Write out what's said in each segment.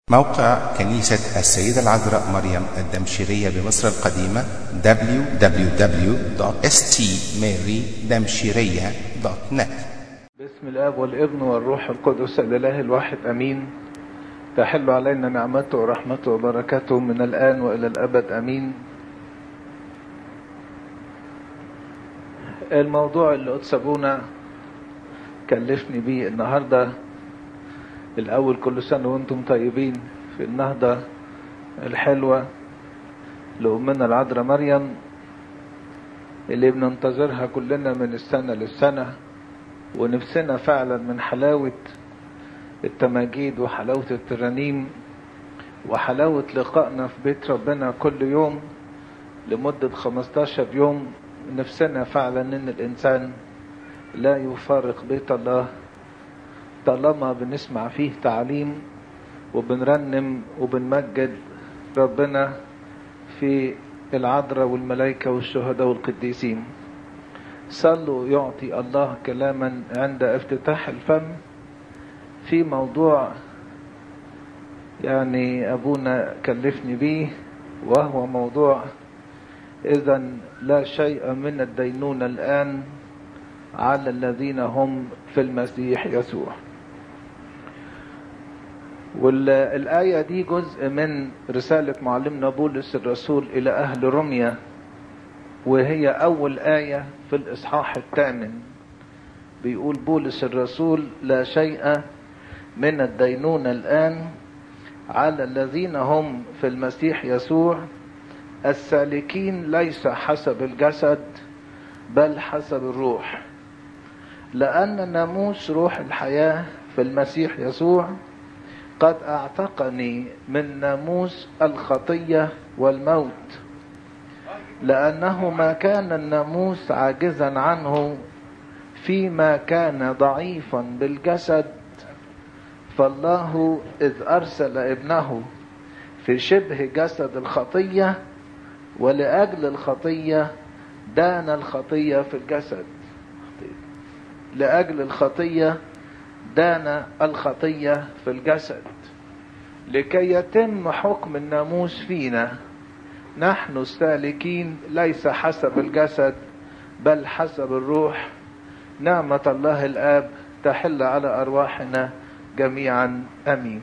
موقع كنيسة السيدة العذراء مريم الدمشقية بمصر القديمة www.stmarydamshiriya.net باسم الاب والابن والروح القدس الاله الواحد امين تحل علينا نعمته ورحمته وبركاته من الان والى الابد امين الموضوع اللي قدس ابونا كلفني بيه النهارده الاول كل سنه وانتم طيبين في النهضه الحلوه لامنا العذراء مريم اللي بننتظرها كلنا من السنه للسنه ونفسنا فعلا من حلاوة التماجيد وحلاوة الترانيم وحلاوة لقائنا في بيت ربنا كل يوم لمدة 15 يوم نفسنا فعلا ان الانسان لا يفارق بيت الله طالما بنسمع فيه تعليم وبنرنم وبنمجد ربنا في العذراء والملائكة والشهداء والقديسين صلوا يعطي الله كلاما عند افتتاح الفم في موضوع يعني ابونا كلفني بيه وهو موضوع اذا لا شيء من الدينونة الان على الذين هم في المسيح يسوع والآية دي جزء من رسالة معلمنا بولس الرسول إلى أهل روميا وهي أول آية في الإصحاح الثامن بيقول بولس الرسول لا شيء من الدينونة الآن على الذين هم في المسيح يسوع السالكين ليس حسب الجسد بل حسب الروح لأن ناموس روح الحياة في المسيح يسوع قد أعتقني من ناموس الخطية والموت لأنه ما كان الناموس عاجزا عنه فيما كان ضعيفا بالجسد فالله إذ أرسل ابنه في شبه جسد الخطية ولأجل الخطية دان الخطية في الجسد لأجل الخطية دان الخطية في الجسد لكي يتم حكم الناموس فينا نحن السالكين ليس حسب الجسد بل حسب الروح نعمة الله الآب تحل على أرواحنا جميعا أمين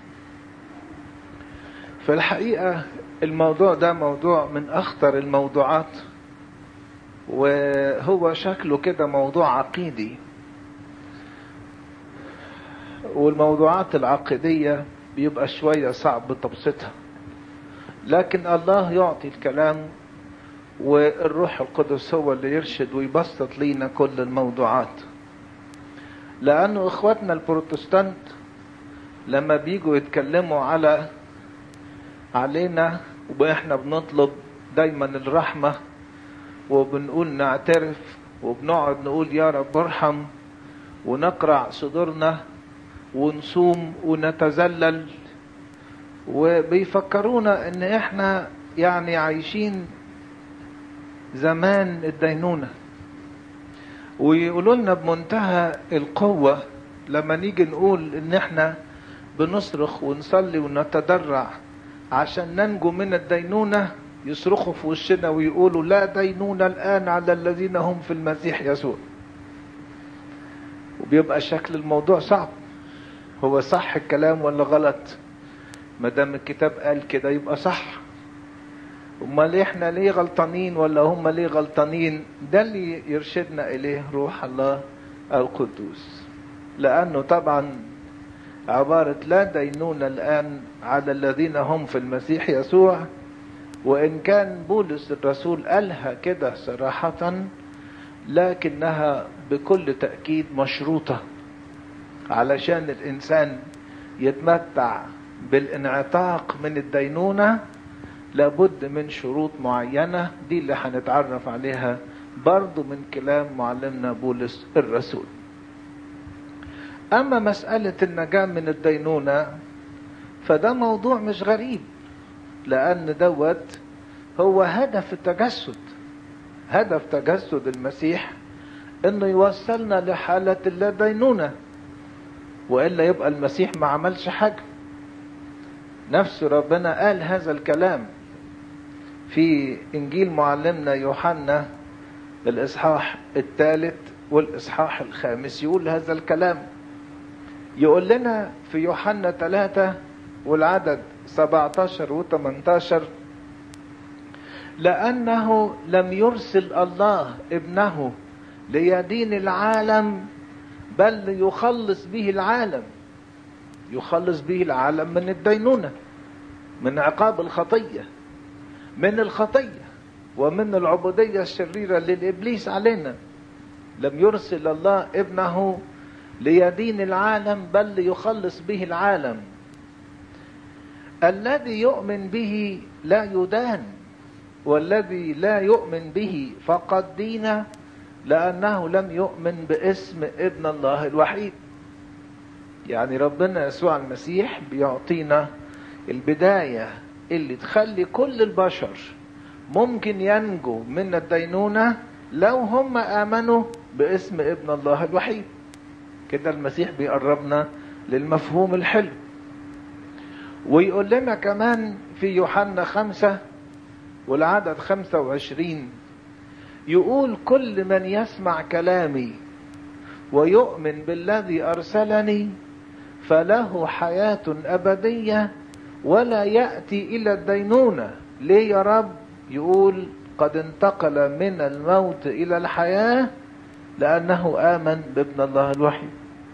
في الحقيقة الموضوع ده موضوع من أخطر الموضوعات وهو شكله كده موضوع عقيدي والموضوعات العقيدية بيبقى شوية صعب تبسيطها لكن الله يعطي الكلام والروح القدس هو اللي يرشد ويبسط لينا كل الموضوعات لأنه إخواتنا البروتستانت لما بيجوا يتكلموا على علينا وإحنا بنطلب دايما الرحمة وبنقول نعترف وبنقعد نقول يا رب ارحم ونقرع صدورنا ونصوم ونتذلل وبيفكرونا ان احنا يعني عايشين زمان الدينونة ويقولوا لنا بمنتهى القوة لما نيجي نقول ان احنا بنصرخ ونصلي ونتضرع عشان ننجو من الدينونة يصرخوا في وشنا ويقولوا لا دينونة الآن على الذين هم في المسيح يسوع وبيبقى شكل الموضوع صعب هو صح الكلام ولا غلط ما دام الكتاب قال كده يبقى صح امال احنا ليه غلطانين ولا هم ليه غلطانين ده اللي يرشدنا اليه روح الله القدوس لانه طبعا عبارة لا دينون الآن على الذين هم في المسيح يسوع وإن كان بولس الرسول قالها كده صراحة لكنها بكل تأكيد مشروطة علشان الإنسان يتمتع بالانعتاق من الدينونة لابد من شروط معينة دي اللي هنتعرف عليها برضو من كلام معلمنا بولس الرسول أما مسألة النجاة من الدينونة فده موضوع مش غريب لأن دوت هو هدف التجسد هدف تجسد المسيح انه يوصلنا لحالة اللا دينونة والا يبقى المسيح ما عملش حاجه نفس ربنا قال هذا الكلام في انجيل معلمنا يوحنا الاصحاح الثالث والاصحاح الخامس يقول هذا الكلام يقول لنا في يوحنا ثلاثة والعدد 17 و 18 لأنه لم يرسل الله ابنه ليدين العالم بل ليخلص به العالم يخلص به العالم من الدينونة من عقاب الخطية من الخطية ومن العبودية الشريرة للإبليس علينا لم يرسل الله ابنه ليدين العالم بل ليخلص به العالم الذي يؤمن به لا يدان والذي لا يؤمن به فقد دين لأنه لم يؤمن باسم ابن الله الوحيد يعني ربنا يسوع المسيح بيعطينا البداية اللي تخلي كل البشر ممكن ينجو من الدينونة لو هم آمنوا باسم ابن الله الوحيد كده المسيح بيقربنا للمفهوم الحلو ويقول لنا كمان في يوحنا خمسة والعدد خمسة وعشرين يقول كل من يسمع كلامي ويؤمن بالذي أرسلني فله حياة أبدية ولا يأتي إلى الدينونة ليه يا رب يقول قد انتقل من الموت إلى الحياة لأنه آمن بابن الله الوحيد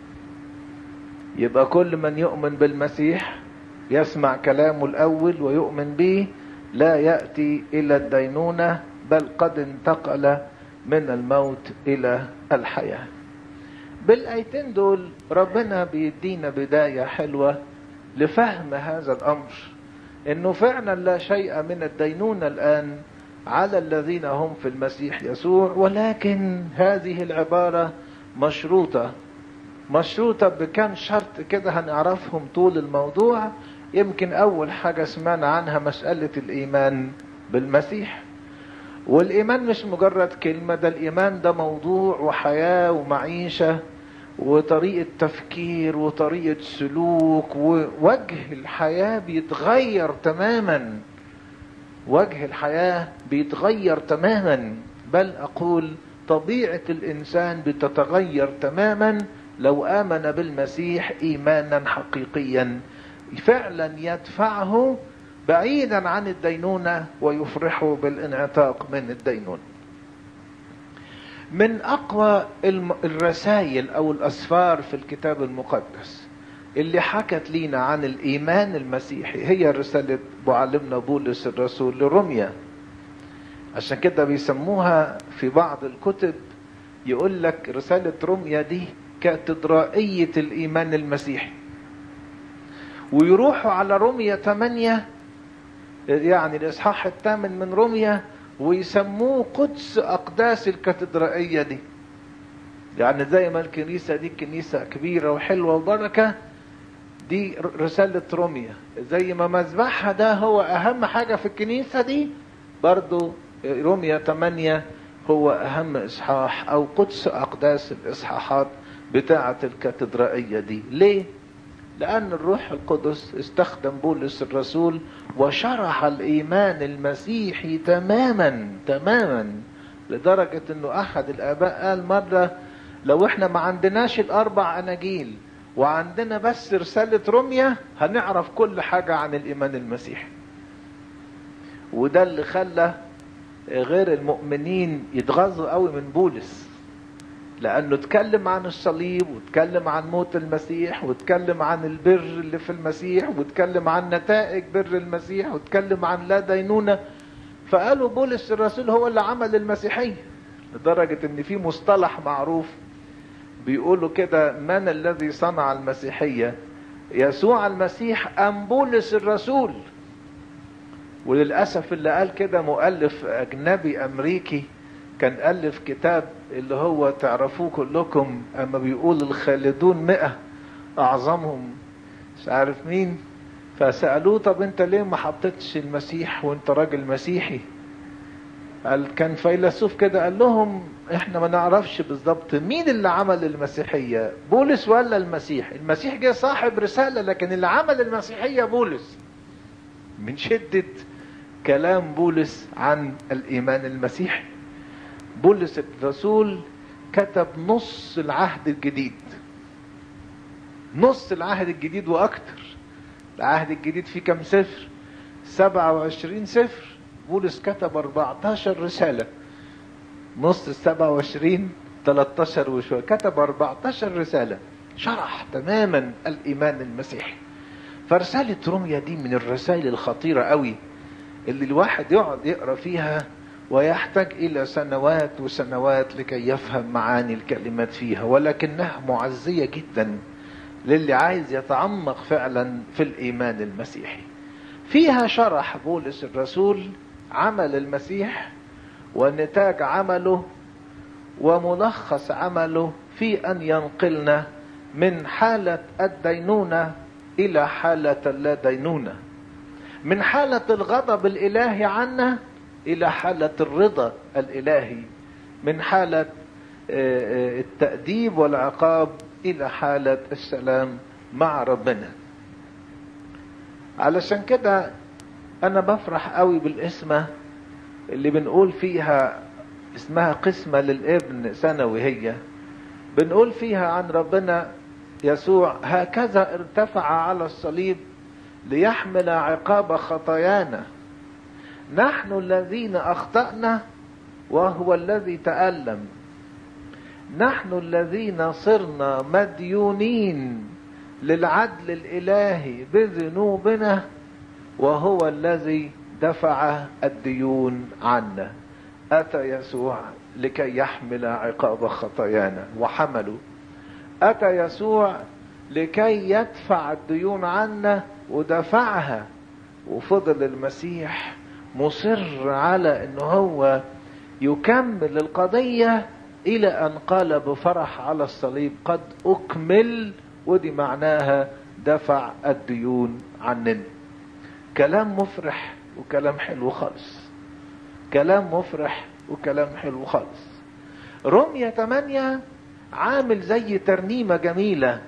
يبقى كل من يؤمن بالمسيح يسمع كلامه الأول ويؤمن به لا يأتي إلى الدينونة بل قد انتقل من الموت إلى الحياة بالآيتين دول ربنا بيدينا بداية حلوة لفهم هذا الأمر إنه فعلا لا شيء من الدينونة الآن على الذين هم في المسيح يسوع ولكن هذه العبارة مشروطة مشروطة بكم شرط كده هنعرفهم طول الموضوع يمكن أول حاجة سمعنا عنها مسألة الإيمان بالمسيح والإيمان مش مجرد كلمة ده الإيمان ده موضوع وحياة ومعيشة وطريقة تفكير وطريقة سلوك ووجه الحياة بيتغير تماما وجه الحياة بيتغير تماما بل أقول طبيعة الإنسان بتتغير تماما لو آمن بالمسيح إيمانا حقيقيا فعلا يدفعه بعيدا عن الدينونة ويفرحه بالانعتاق من الدينونة من أقوى الرسائل أو الأسفار في الكتاب المقدس اللي حكت لينا عن الإيمان المسيحي هي رسالة معلمنا بولس الرسول لروميا عشان كده بيسموها في بعض الكتب يقول لك رسالة روميا دي كاتدرائية الإيمان المسيحي ويروحوا على روميا 8 يعني الإصحاح الثامن من روميا ويسموه قدس أقداس الكاتدرائية دي يعني زي ما الكنيسة دي كنيسة كبيرة وحلوة وبركة دي رسالة روميا زي ما مذبحها ده هو أهم حاجة في الكنيسة دي برضو روميا 8 هو أهم إصحاح أو قدس أقداس الإصحاحات بتاعة الكاتدرائية دي ليه؟ لأن الروح القدس استخدم بولس الرسول وشرح الإيمان المسيحي تماما تماما لدرجة أنه أحد الآباء قال مرة لو إحنا ما عندناش الأربع أناجيل وعندنا بس رسالة روميا هنعرف كل حاجة عن الإيمان المسيحي وده اللي خلى غير المؤمنين يتغاظوا قوي من بولس لانه اتكلم عن الصليب واتكلم عن موت المسيح واتكلم عن البر اللي في المسيح واتكلم عن نتائج بر المسيح واتكلم عن لا دينونة فقالوا بولس الرسول هو اللي عمل المسيحية لدرجة ان في مصطلح معروف بيقولوا كده من الذي صنع المسيحية يسوع المسيح ام بولس الرسول وللأسف اللي قال كده مؤلف أجنبي أمريكي كان ألف كتاب اللي هو تعرفوه كلكم أما بيقول الخالدون مئة أعظمهم مش عارف مين فسألوه طب أنت ليه ما حطيتش المسيح وأنت راجل مسيحي قال كان فيلسوف كده قال لهم احنا ما نعرفش بالظبط مين اللي عمل المسيحية بولس ولا المسيح المسيح جه صاحب رسالة لكن اللي عمل المسيحية بولس من شدة كلام بولس عن الإيمان المسيحي بولس الرسول كتب نص العهد الجديد نص العهد الجديد وأكتر العهد الجديد فيه كم سفر 27 سفر بولس كتب 14 رسالة نص ال 27 13 وشوية كتب 14 رسالة شرح تماما الإيمان المسيحي فرسالة روميا دي من الرسائل الخطيرة قوي اللي الواحد يقعد يقرأ فيها ويحتاج إلى سنوات وسنوات لكي يفهم معاني الكلمات فيها ولكنها معزية جدا للي عايز يتعمق فعلا في الإيمان المسيحي فيها شرح بولس الرسول عمل المسيح ونتاج عمله وملخص عمله في أن ينقلنا من حالة الدينونة إلى حالة اللا دينونة من حالة الغضب الإلهي عنا إلى حالة الرضا الإلهي من حالة التأديب والعقاب إلى حالة السلام مع ربنا علشان كده أنا بفرح قوي بالاسمة اللي بنقول فيها اسمها قسمة للابن سنوي هي بنقول فيها عن ربنا يسوع هكذا ارتفع على الصليب ليحمل عقاب خطايانا نحن الذين اخطانا وهو الذي تالم نحن الذين صرنا مديونين للعدل الالهي بذنوبنا وهو الذي دفع الديون عنا اتى يسوع لكي يحمل عقاب خطايانا وحملوا اتى يسوع لكي يدفع الديون عنا ودفعها وفضل المسيح مصر على ان هو يكمل القضية الى ان قال بفرح على الصليب قد اكمل ودي معناها دفع الديون عننا كلام مفرح وكلام حلو خالص كلام مفرح وكلام حلو خالص رمية 8 عامل زي ترنيمة جميلة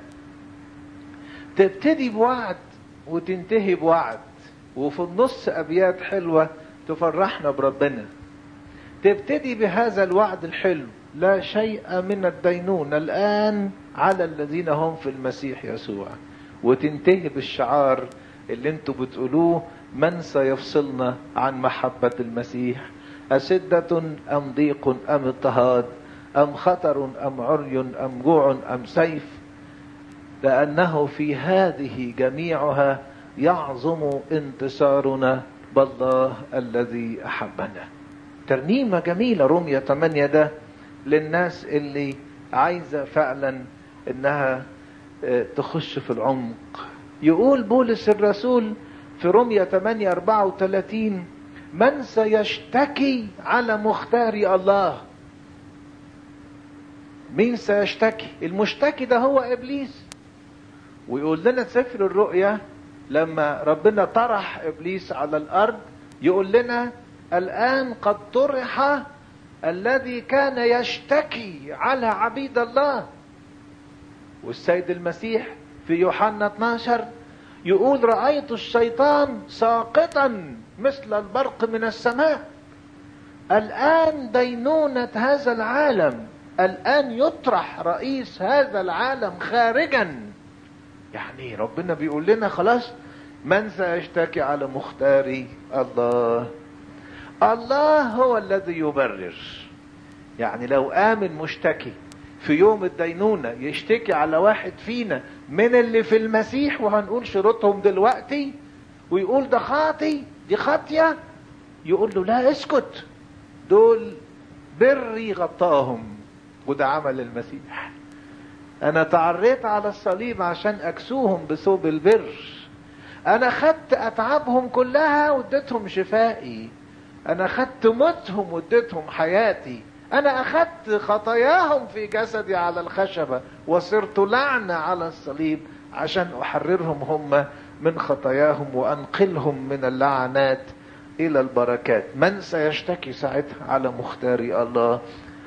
تبتدي بوعد وتنتهي بوعد وفي النص أبيات حلوة تفرحنا بربنا تبتدي بهذا الوعد الحلو لا شيء من الدينون الآن على الذين هم في المسيح يسوع وتنتهي بالشعار اللي انتوا بتقولوه من سيفصلنا عن محبة المسيح أشدة أم ضيق أم اضطهاد أم خطر أم عري أم جوع أم سيف لأنه في هذه جميعها يعظم انتصارنا بالله الذي أحبنا ترنيمة جميلة رمية 8 ده للناس اللي عايزة فعلا انها تخش في العمق يقول بولس الرسول في رمية 8 34 من سيشتكي على مختار الله مين سيشتكي المشتكي ده هو ابليس ويقول لنا سفر الرؤيا لما ربنا طرح ابليس على الارض يقول لنا الان قد طرح الذي كان يشتكي على عبيد الله والسيد المسيح في يوحنا 12 يقول رأيت الشيطان ساقطا مثل البرق من السماء الآن دينونة هذا العالم الآن يطرح رئيس هذا العالم خارجا يعني ربنا بيقول لنا خلاص من سيشتكي على مختاري الله الله هو الذي يبرر يعني لو آمن مشتكي في يوم الدينونة يشتكي على واحد فينا من اللي في المسيح وهنقول شروطهم دلوقتي ويقول ده خاطي دي خاطية يقول له لا اسكت دول بري غطاهم وده عمل المسيح انا تعريت على الصليب عشان اكسوهم بثوب البر انا خدت اتعابهم كلها واديتهم شفائي انا خدت موتهم واديتهم حياتي انا اخدت خطاياهم في جسدي على الخشبة وصرت لعنة على الصليب عشان احررهم هم من خطاياهم وانقلهم من اللعنات الى البركات من سيشتكي ساعتها على مختاري الله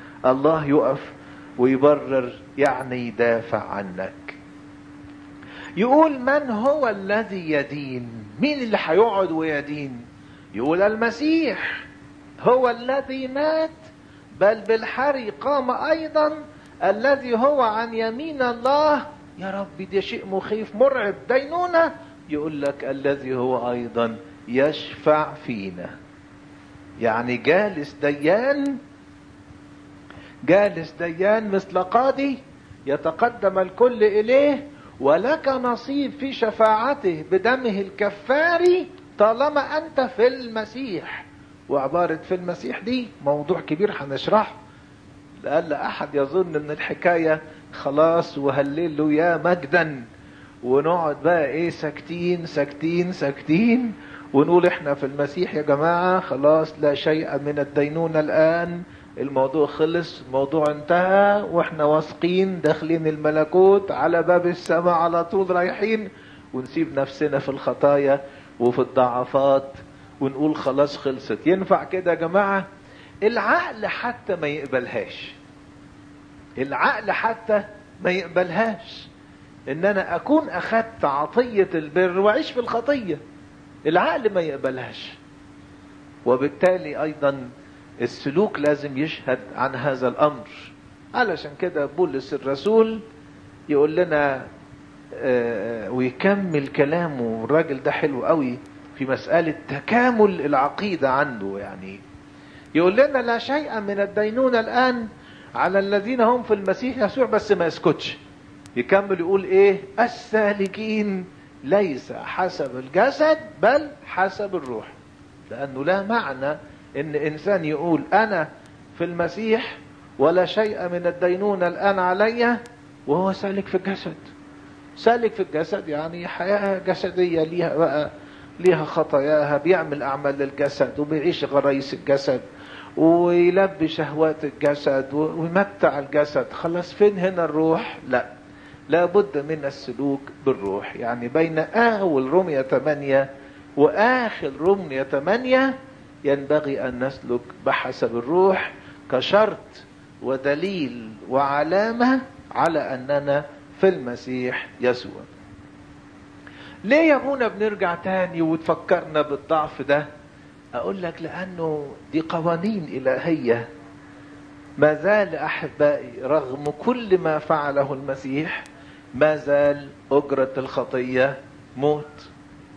الله يقف ويبرر يعني يدافع عنك يقول من هو الذي يدين مين اللي هيقعد ويدين يقول المسيح هو الذي مات بل بالحري قام ايضا الذي هو عن يمين الله يا رب ده شيء مخيف مرعب دينونة يقول لك الذي هو ايضا يشفع فينا يعني جالس ديان جالس ديان مثل قاضي يتقدم الكل اليه ولك نصيب في شفاعته بدمه الكفاري طالما انت في المسيح وعبارة في المسيح دي موضوع كبير هنشرحه لألا أحد يظن إن الحكاية خلاص وهللوا يا مجدا ونقعد بقى إيه ساكتين ساكتين ساكتين ونقول إحنا في المسيح يا جماعة خلاص لا شيء من الدينونة الآن الموضوع خلص الموضوع انتهى واحنا واثقين داخلين الملكوت على باب السماء على طول رايحين ونسيب نفسنا في الخطايا وفي الضعفات ونقول خلاص خلصت ينفع كده يا جماعة العقل حتى ما يقبلهاش العقل حتى ما يقبلهاش ان انا اكون اخدت عطية البر واعيش في الخطية العقل ما يقبلهاش وبالتالي ايضا السلوك لازم يشهد عن هذا الامر علشان كده بولس الرسول يقول لنا آه ويكمل كلامه الراجل ده حلو قوي في مسألة تكامل العقيدة عنده يعني يقول لنا لا شيء من الدينونة الآن على الذين هم في المسيح يسوع بس ما يسكتش يكمل يقول ايه السالكين ليس حسب الجسد بل حسب الروح لأنه لا معنى ان انسان يقول انا في المسيح ولا شيء من الدينونة الآن علي وهو سالك في الجسد سالك في الجسد يعني حياة جسدية ليها بقى ليها خطاياها بيعمل أعمال الجسد وبيعيش غرايس الجسد ويلبي شهوات الجسد ويمتع الجسد خلاص فين هنا الروح لا لابد من السلوك بالروح يعني بين أول رمية 8 وآخر رمية 8 ينبغي أن نسلك بحسب الروح كشرط ودليل وعلامة على أننا في المسيح يسوع ليه يا ابونا بنرجع تاني وتفكرنا بالضعف ده اقول لك لانه دي قوانين الهيه ما زال احبائي رغم كل ما فعله المسيح ما زال اجره الخطيه موت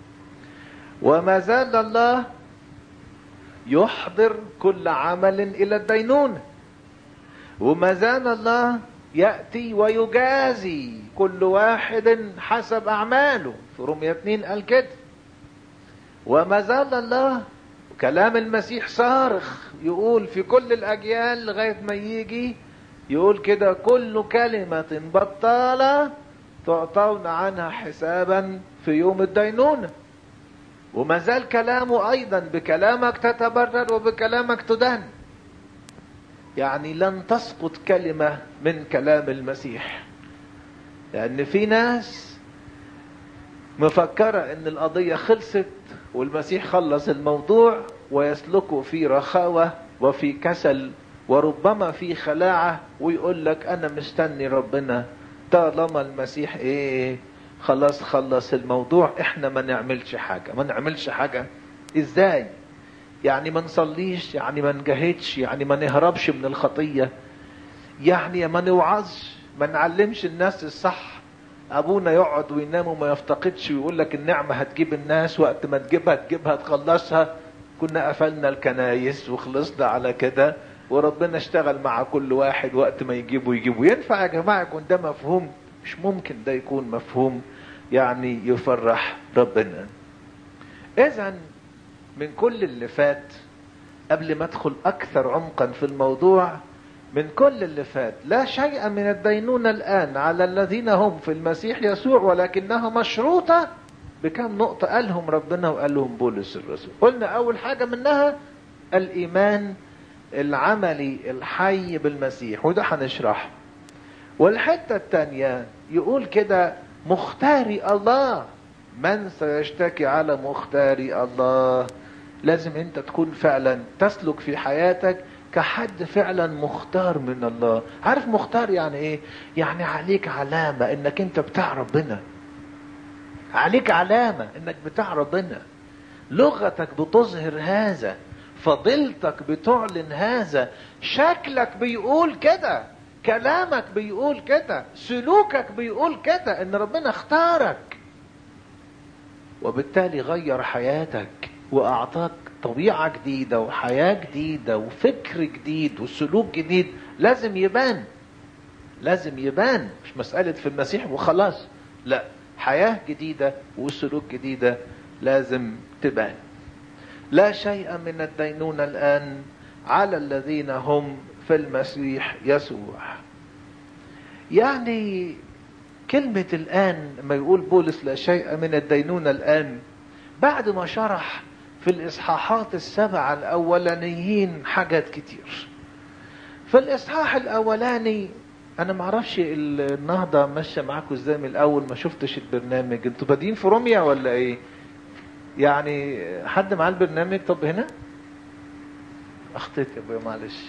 وما زال الله يحضر كل عمل الى الدينونه وما زال الله يأتي ويجازي كل واحد حسب أعماله في رمية 2 قال كده وما زال الله كلام المسيح صارخ يقول في كل الأجيال لغاية ما يجي يقول كده كل كلمة بطالة تعطون عنها حسابا في يوم الدينونة وما زال كلامه أيضا بكلامك تتبرر وبكلامك تدان يعني لن تسقط كلمة من كلام المسيح لأن في ناس مفكرة أن القضية خلصت والمسيح خلص الموضوع ويسلكوا في رخاوة وفي كسل وربما في خلاعة ويقول لك أنا مستني ربنا طالما المسيح إيه خلاص خلص الموضوع إحنا ما نعملش حاجة ما نعملش حاجة إزاي يعني ما نصليش يعني ما نجاهدش يعني ما نهربش من الخطية يعني ما نوعظش ما نعلمش الناس الصح ابونا يقعد وينام وما يفتقدش ويقول لك النعمة هتجيب الناس وقت ما تجيبها تجيبها تخلصها كنا قفلنا الكنايس وخلصنا على كده وربنا اشتغل مع كل واحد وقت ما يجيبه يجيبه ينفع يا جماعة يكون ده مفهوم مش ممكن ده يكون مفهوم يعني يفرح ربنا اذا من كل اللي فات قبل ما ادخل اكثر عمقا في الموضوع من كل اللي فات لا شيء من الدينونة الآن على الذين هم في المسيح يسوع ولكنها مشروطة بكم نقطة قالهم ربنا وقال لهم بولس الرسول قلنا أول حاجة منها الإيمان العملي الحي بالمسيح وده هنشرحه والحتة الثانية يقول كده مختاري الله من سيشتكي على مختاري الله لازم انت تكون فعلا تسلك في حياتك كحد فعلا مختار من الله عارف مختار يعني ايه يعني عليك علامة انك انت بتاع ربنا عليك علامة انك بتاع ربنا لغتك بتظهر هذا فضيلتك بتعلن هذا شكلك بيقول كده كلامك بيقول كده سلوكك بيقول كده ان ربنا اختارك وبالتالي غير حياتك واعطاك طبيعة جديدة وحياة جديدة وفكر جديد وسلوك جديد لازم يبان لازم يبان مش مسألة في المسيح وخلاص لا حياة جديدة وسلوك جديدة لازم تبان لا شيء من الدينونة الآن على الذين هم في المسيح يسوع يعني كلمة الآن ما يقول بولس لا شيء من الدينونة الآن بعد ما شرح في الإصحاحات السبعة الأولانيين حاجات كتير في الإصحاح الأولاني أنا معرفش النهضة ماشية معاكم إزاي من الأول ما شفتش البرنامج أنتوا بادئين في روميا ولا إيه؟ يعني حد معاه البرنامج طب هنا؟ أخطيت يا أبويا معلش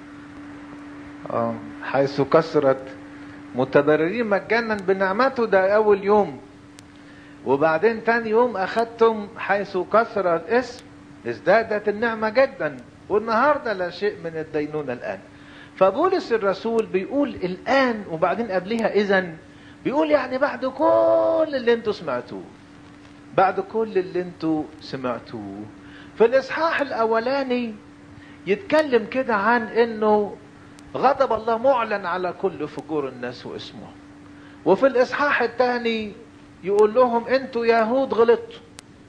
آه حيث كثرت متبررين مجانا بنعمته ده أول يوم وبعدين تاني يوم أخدتم حيث كثر الاسم ازدادت النعمة جدا والنهاردة لا شيء من الدينونة الآن فبولس الرسول بيقول الآن وبعدين قبلها إذا بيقول يعني بعد كل اللي انتوا سمعتوه بعد كل اللي انتوا سمعتوه في الإصحاح الأولاني يتكلم كده عن انه غضب الله معلن على كل فجور الناس واسمه وفي الإصحاح الثاني يقول لهم انتوا يهود غلطتوا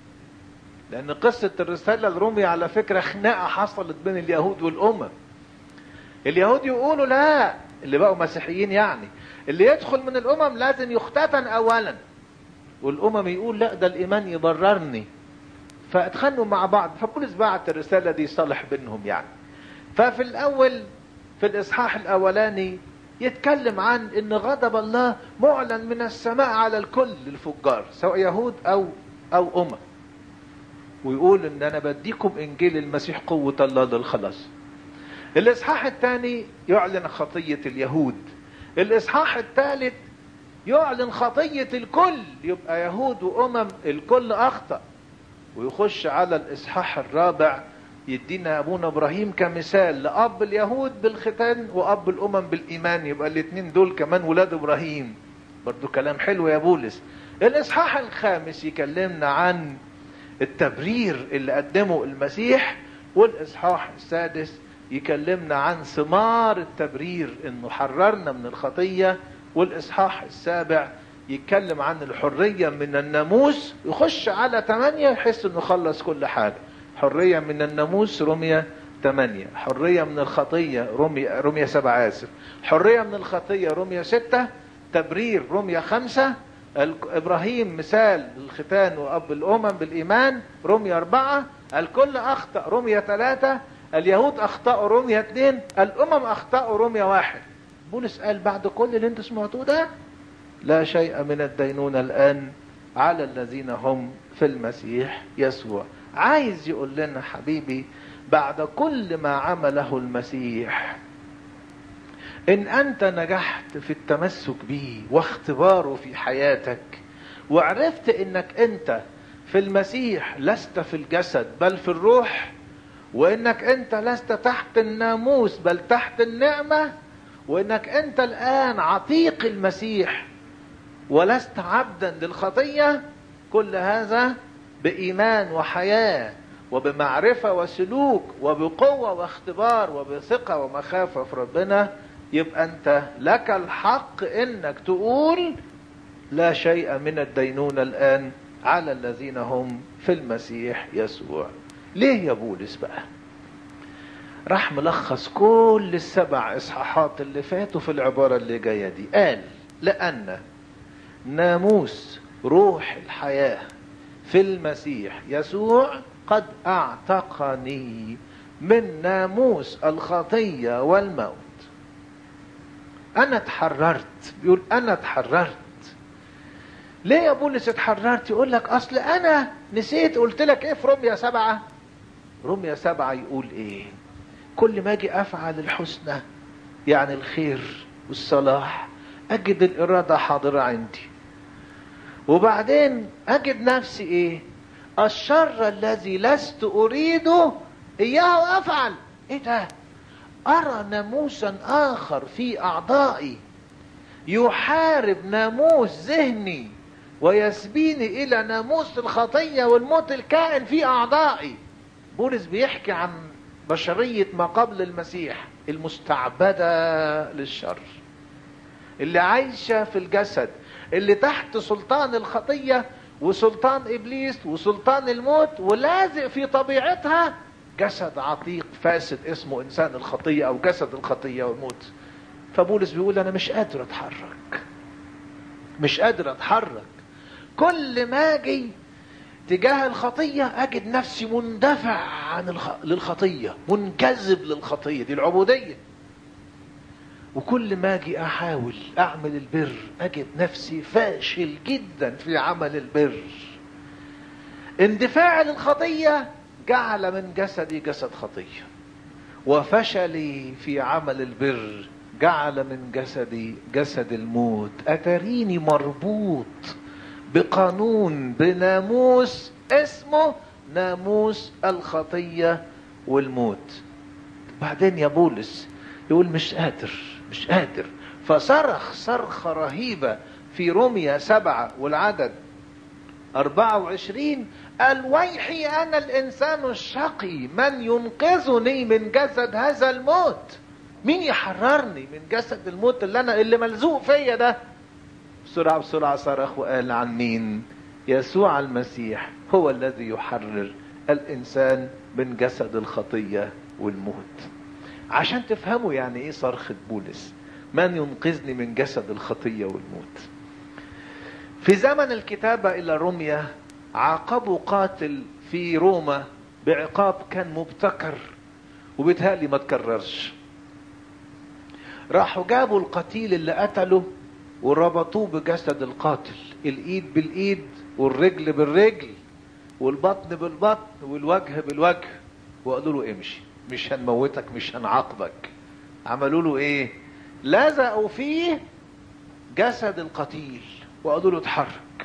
لأن قصة الرسالة الرومية على فكرة خناقة حصلت بين اليهود والأمم اليهود يقولوا لا اللي بقوا مسيحيين يعني اللي يدخل من الأمم لازم يختتن أولا والأمم يقول لا ده الإيمان يبررني فاتخانقوا مع بعض فبولس بعت الرسالة دي صالح بينهم يعني ففي الأول في الإصحاح الأولاني يتكلم عن ان غضب الله معلن من السماء على الكل الفجار سواء يهود او او امم ويقول ان انا بديكم انجيل المسيح قوة الله للخلاص الاصحاح الثاني يعلن خطية اليهود الاصحاح الثالث يعلن خطية الكل يبقى يهود وامم الكل اخطأ ويخش على الاصحاح الرابع يدينا ابونا ابراهيم كمثال لاب اليهود بالختان واب الامم بالايمان يبقى الاثنين دول كمان ولاد ابراهيم برضو كلام حلو يا بولس الاصحاح الخامس يكلمنا عن التبرير اللي قدمه المسيح والاصحاح السادس يكلمنا عن ثمار التبرير انه حررنا من الخطيه والاصحاح السابع يتكلم عن الحريه من الناموس يخش على ثمانية يحس انه خلص كل حاجه حرية من الناموس رمية 8 حرية من الخطية رمية, رمية 7 آسف حرية من الخطية رمية 6 تبرير رمية 5 إبراهيم مثال للختان وأب الأمم بالإيمان رمية 4 الكل أخطأ رمية 3 اليهود أخطأوا رمية 2 الأمم أخطأوا رمية 1 بولس قال بعد كل اللي انتوا سمعتوه ده لا شيء من الدينونة الآن على الذين هم في المسيح يسوع عايز يقول لنا حبيبي بعد كل ما عمله المسيح ان انت نجحت في التمسك به واختباره في حياتك وعرفت انك انت في المسيح لست في الجسد بل في الروح وانك انت لست تحت الناموس بل تحت النعمه وانك انت الان عتيق المسيح ولست عبدا للخطيه كل هذا بإيمان وحياة وبمعرفة وسلوك وبقوة واختبار وبثقة ومخافة في ربنا يبقى أنت لك الحق إنك تقول لا شيء من الدينونة الآن على الذين هم في المسيح يسوع ليه يا بولس بقى راح ملخص كل السبع إصحاحات اللي فاتوا في العبارة اللي جاية دي قال لأن ناموس روح الحياه في المسيح يسوع قد اعتقني من ناموس الخطيه والموت انا اتحررت بيقول انا اتحررت ليه يا بولس اتحررت يقول لك اصل انا نسيت قلت لك ايه في رمية سبعة رمية سبعة يقول ايه كل ما اجي افعل الحسنى يعني الخير والصلاح اجد الاراده حاضره عندي وبعدين اجد نفسي ايه الشر الذي لست اريده اياه افعل ايه ده ارى ناموسا اخر في اعضائي يحارب ناموس ذهني ويسبيني الى ناموس الخطيه والموت الكائن في اعضائي بولس بيحكي عن بشريه ما قبل المسيح المستعبده للشر اللي عايشه في الجسد اللي تحت سلطان الخطيه وسلطان ابليس وسلطان الموت ولازق في طبيعتها جسد عتيق فاسد اسمه انسان الخطيه او جسد الخطيه والموت فبولس بيقول انا مش قادر اتحرك مش قادر اتحرك كل ما اجي تجاه الخطية أجد نفسي مندفع عن الخ... للخطية منجذب للخطية دي العبودية وكل ما أجي أحاول أعمل البر أجد نفسي فاشل جدا في عمل البر اندفاع للخطية جعل من جسدي جسد خطية وفشلي في عمل البر جعل من جسدي جسد الموت أتريني مربوط بقانون بناموس اسمه ناموس الخطية والموت بعدين يا بولس يقول مش قادر مش قادر فصرخ صرخة رهيبة في روميا سبعة والعدد أربعة وعشرين قال ويحي أنا الإنسان الشقي من ينقذني من جسد هذا الموت مين يحررني من جسد الموت اللي أنا اللي ملزوق فيا ده بسرعة بسرعة صرخ وقال عن مين يسوع المسيح هو الذي يحرر الإنسان من جسد الخطية والموت عشان تفهموا يعني ايه صرخة بولس من ينقذني من جسد الخطية والموت في زمن الكتابة إلى روميا عاقبوا قاتل في روما بعقاب كان مبتكر وبيتهيألي ما تكررش راحوا جابوا القتيل اللي قتله وربطوه بجسد القاتل الايد بالايد والرجل بالرجل والبطن بالبطن والوجه بالوجه وقالوا له امشي مش هنموتك مش هنعاقبك عملوا له ايه لزقوا فيه جسد القتيل وقالوا له اتحرك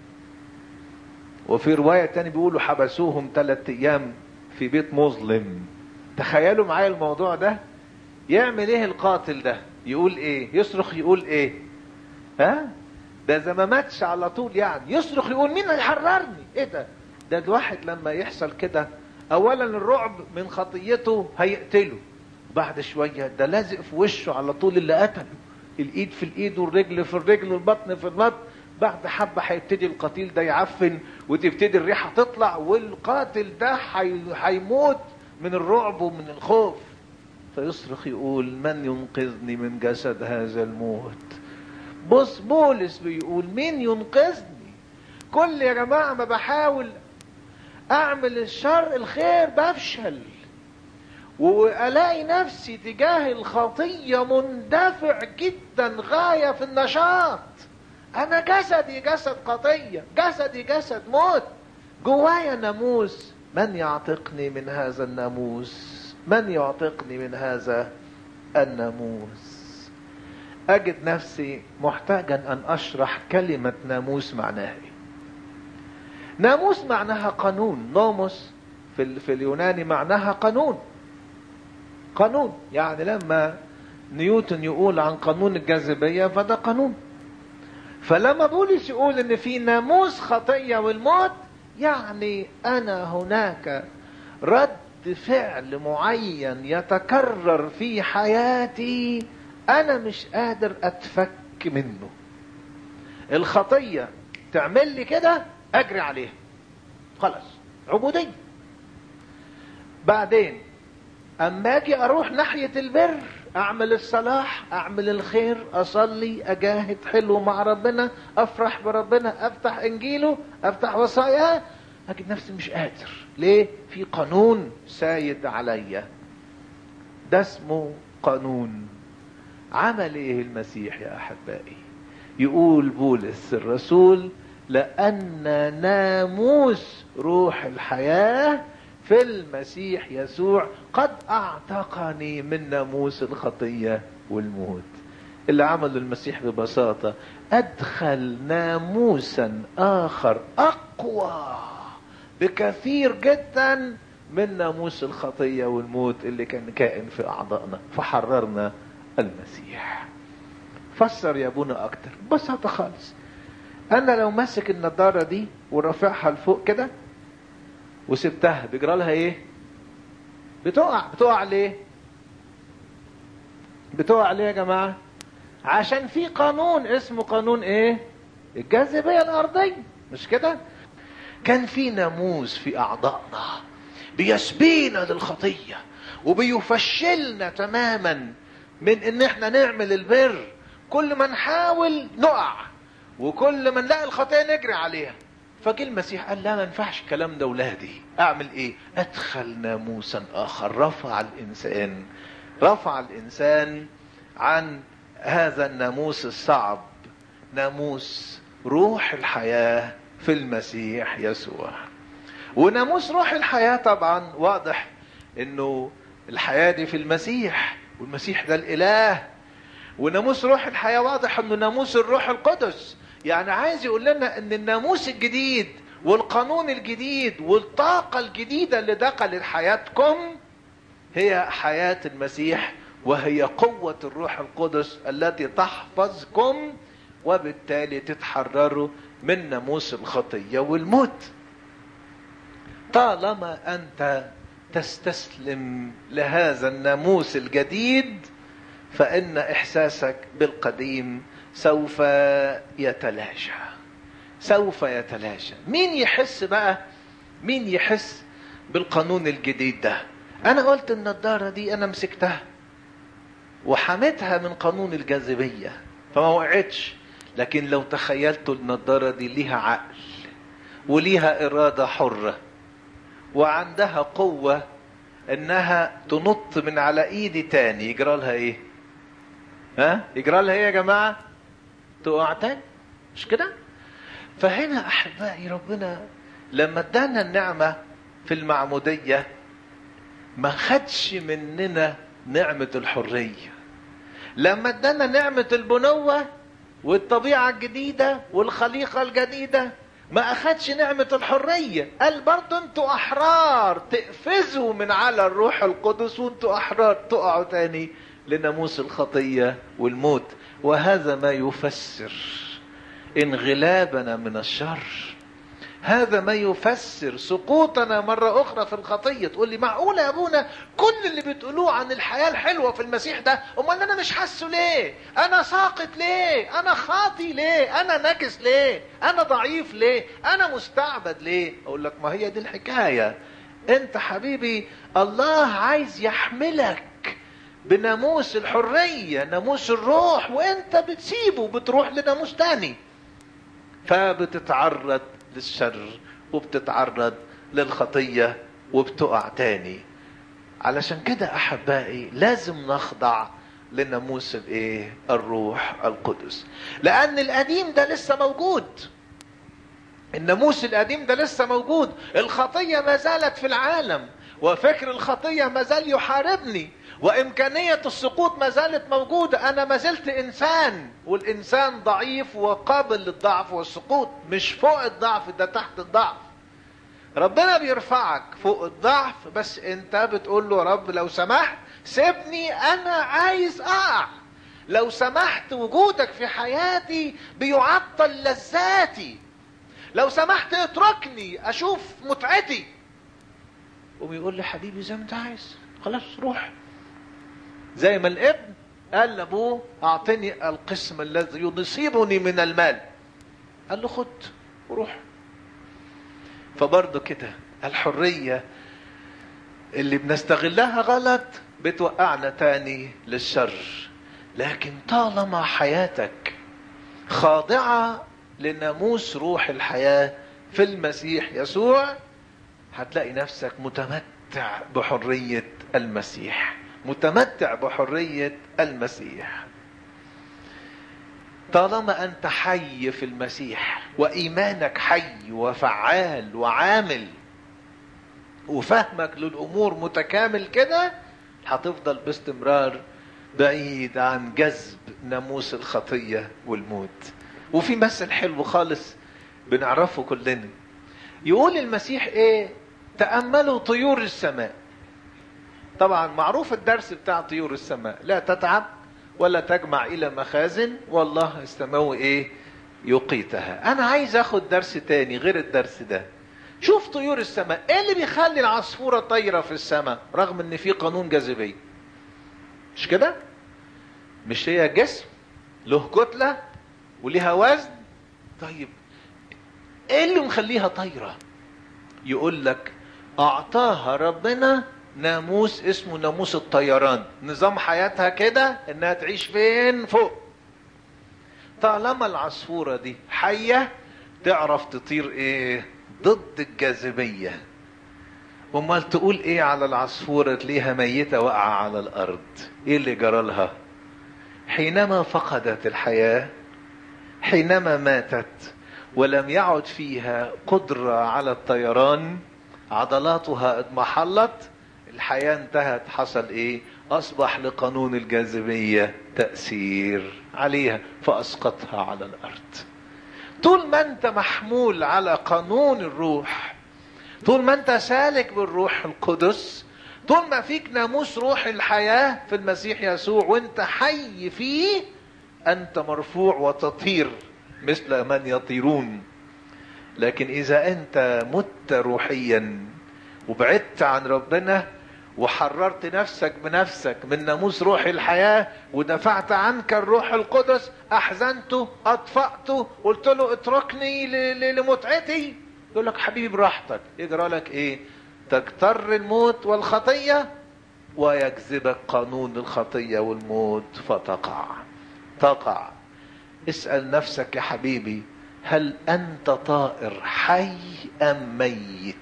وفي رواية تاني بيقولوا حبسوهم ثلاثة ايام في بيت مظلم تخيلوا معايا الموضوع ده يعمل ايه القاتل ده يقول ايه يصرخ يقول ايه ها ده اذا ما ماتش على طول يعني يصرخ يقول مين هيحررني ايه ده ده الواحد لما يحصل كده اولا الرعب من خطيته هيقتله بعد شوية ده لازق في وشه على طول اللي قتله الايد في الايد والرجل في الرجل والبطن في البطن بعد حبة هيبتدي القتيل ده يعفن وتبتدي الريحة تطلع والقاتل ده هيموت من الرعب ومن الخوف فيصرخ يقول من ينقذني من جسد هذا الموت بص بولس بيقول مين ينقذني كل يا جماعة ما بحاول اعمل الشر الخير بفشل والاقي نفسي تجاه الخطية مندفع جدا غاية في النشاط انا جسدي جسد خطية جسدي جسد موت جوايا ناموس من يعتقني من هذا الناموس من يعتقني من هذا الناموس اجد نفسي محتاجا ان اشرح كلمة ناموس معناها ايه ناموس معناها قانون نوموس في, في اليوناني معناها قانون قانون يعني لما نيوتن يقول عن قانون الجاذبية فده قانون فلما بولس يقول ان في ناموس خطية والموت يعني انا هناك رد فعل معين يتكرر في حياتي انا مش قادر اتفك منه الخطية تعمل لي كده اجري عليها خلاص عبودية بعدين اما اجي اروح ناحية البر اعمل الصلاح اعمل الخير اصلي اجاهد حلو مع ربنا افرح بربنا افتح انجيله افتح وصاياه اجد نفسي مش قادر ليه في قانون سايد عليا ده اسمه قانون عمل ايه المسيح يا احبائي يقول بولس الرسول لان ناموس روح الحياه في المسيح يسوع قد اعتقني من ناموس الخطيه والموت اللي عمله المسيح ببساطة أدخل ناموسا آخر أقوى بكثير جدا من ناموس الخطية والموت اللي كان كائن في أعضائنا فحررنا المسيح فسر يا ابونا أكتر ببساطة خالص أنا لو ماسك النضارة دي ورافعها لفوق كده وسبتها بيجرى لها إيه؟ بتقع بتقع ليه؟ بتقع ليه يا جماعة؟ عشان في قانون اسمه قانون ايه الجاذبية الارضية مش كده كان في ناموس في اعضائنا بيسبينا للخطية وبيفشلنا تماما من ان احنا نعمل البر كل ما نحاول نقع وكل ما نلاقي الخطية نجري عليها فجه المسيح قال لا ما ينفعش الكلام ده ولادي اعمل ايه ادخل ناموسا اخر رفع الانسان رفع الانسان عن هذا الناموس الصعب ناموس روح الحياة في المسيح يسوع وناموس روح الحياة طبعا واضح انه الحياة دي في المسيح والمسيح ده الاله وناموس روح الحياة واضح انه ناموس الروح القدس يعني عايز يقول لنا ان الناموس الجديد والقانون الجديد والطاقة الجديدة اللي دخلت حياتكم هي حياة المسيح وهي قوة الروح القدس التي تحفظكم وبالتالي تتحرروا من ناموس الخطية والموت طالما أنت تستسلم لهذا الناموس الجديد فإن إحساسك بالقديم سوف يتلاشى سوف يتلاشى مين يحس بقى مين يحس بالقانون الجديد ده أنا قلت النضارة دي أنا مسكتها وحمتها من قانون الجاذبية فما وقعتش لكن لو تخيلت النضارة دي ليها عقل وليها إرادة حرة وعندها قوة إنها تنط من على إيدي تاني يجرى لها إيه؟ ها؟ يجرى لها إيه يا جماعة؟ تقع تاني مش كده؟ فهنا أحبائي ربنا لما ادانا النعمة في المعمودية ما خدش مننا نعمة الحرية لما ادانا نعمة البنوة والطبيعة الجديدة والخليقة الجديدة ما اخدش نعمة الحرية قال برضو انتوا احرار تقفزوا من على الروح القدس وانتوا احرار تقعوا تاني لناموس الخطية والموت وهذا ما يفسر انغلابنا من الشر هذا ما يفسر سقوطنا مرة أخرى في الخطية تقول لي معقولة يا أبونا كل اللي بتقولوه عن الحياة الحلوة في المسيح ده أمال أنا مش حاسه ليه أنا ساقط ليه أنا خاطي ليه أنا نجس ليه أنا ضعيف ليه أنا مستعبد ليه أقول لك ما هي دي الحكاية أنت حبيبي الله عايز يحملك بناموس الحرية ناموس الروح وانت بتسيبه بتروح لناموس تاني فبتتعرض للشر وبتتعرض للخطية وبتقع تاني علشان كده احبائي لازم نخضع لناموس الايه الروح القدس لان القديم ده لسه موجود الناموس القديم ده لسه موجود الخطية ما زالت في العالم وفكر الخطية ما زال يحاربني وإمكانية السقوط ما زالت موجودة أنا ما زلت إنسان والإنسان ضعيف وقابل للضعف والسقوط مش فوق الضعف ده تحت الضعف ربنا بيرفعك فوق الضعف بس انت بتقول له رب لو سمحت سيبني انا عايز اقع لو سمحت وجودك في حياتي بيعطل لذاتي لو سمحت اتركني اشوف متعتي وبيقول لي حبيبي زي ما انت عايز خلاص روح زي ما الابن قال لابوه اعطني القسم الذي يصيبني من المال قال له خد وروح فبرضه كده الحرية اللي بنستغلها غلط بتوقعنا تاني للشر لكن طالما حياتك خاضعة لناموس روح الحياة في المسيح يسوع هتلاقي نفسك متمتع بحرية المسيح متمتع بحرية المسيح طالما أنت حي في المسيح وإيمانك حي وفعال وعامل وفهمك للأمور متكامل كده هتفضل باستمرار بعيد عن جذب ناموس الخطية والموت وفي مثل حلو خالص بنعرفه كلنا يقول المسيح ايه تأملوا طيور السماء طبعا معروف الدرس بتاع طيور السماء لا تتعب ولا تجمع الى مخازن والله استمو ايه يقيتها انا عايز اخد درس تاني غير الدرس ده شوف طيور السماء ايه اللي بيخلي العصفورة طايرة في السماء رغم ان في قانون جاذبية مش كده مش هي جسم له كتلة وليها وزن طيب ايه اللي مخليها طايرة يقول لك اعطاها ربنا ناموس اسمه ناموس الطيران نظام حياتها كده انها تعيش فين فوق طالما العصفورة دي حية تعرف تطير ايه ضد الجاذبية امال تقول ايه على العصفورة تلاقيها ميتة واقعة على الارض ايه اللي جرى لها حينما فقدت الحياة حينما ماتت ولم يعد فيها قدرة على الطيران عضلاتها اضمحلت الحياة انتهت حصل ايه اصبح لقانون الجاذبية تأثير عليها فاسقطها على الارض طول ما انت محمول على قانون الروح طول ما انت سالك بالروح القدس طول ما فيك ناموس روح الحياة في المسيح يسوع وانت حي فيه انت مرفوع وتطير مثل من يطيرون لكن اذا انت مت روحيا وبعدت عن ربنا وحررت نفسك بنفسك من ناموس روح الحياة ودفعت عنك الروح القدس أحزنته أطفأته قلت له اتركني لمتعتي يقول لك حبيبي براحتك يجرى لك ايه تكتر الموت والخطية ويجذبك قانون الخطية والموت فتقع تقع اسأل نفسك يا حبيبي هل أنت طائر حي أم ميت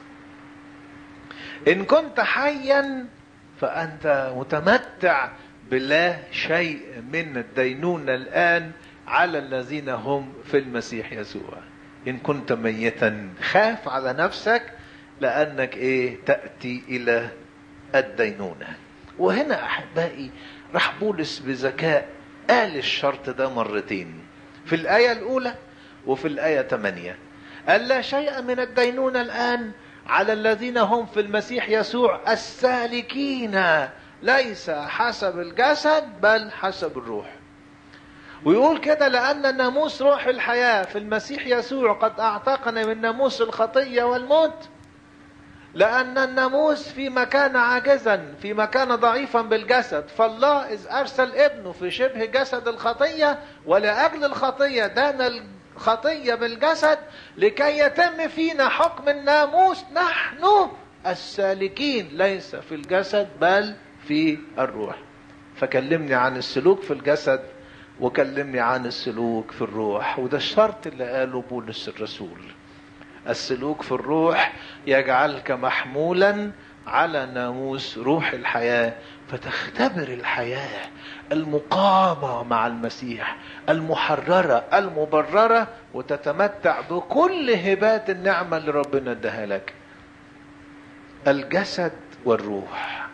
إن كنت حيا فأنت متمتع بلا شيء من الدينونة الآن على الذين هم في المسيح يسوع إن كنت ميتا خاف على نفسك لأنك إيه تأتي إلى الدينونة وهنا أحبائي راح بولس بذكاء قال الشرط ده مرتين في الآية الأولى وفي الآية 8 قال لا شيء من الدينونة الآن على الذين هم في المسيح يسوع السالكين ليس حسب الجسد بل حسب الروح ويقول كده لأن ناموس روح الحياة في المسيح يسوع قد أعتقنا من ناموس الخطية والموت لأن الناموس فيما كان عاجزا فيما كان ضعيفا بالجسد فالله إذ أرسل ابنه في شبه جسد الخطية ولأجل الخطية دان الخطية بالجسد لكي يتم فينا حكم الناموس نحن السالكين ليس في الجسد بل في الروح فكلمني عن السلوك في الجسد وكلمني عن السلوك في الروح وده الشرط اللي قاله بولس الرسول السلوك في الروح يجعلك محمولا على ناموس روح الحياة فتختبر الحياة المقامة مع المسيح المحررة المبررة وتتمتع بكل هبات النعمة اللي ربنا اداها لك الجسد والروح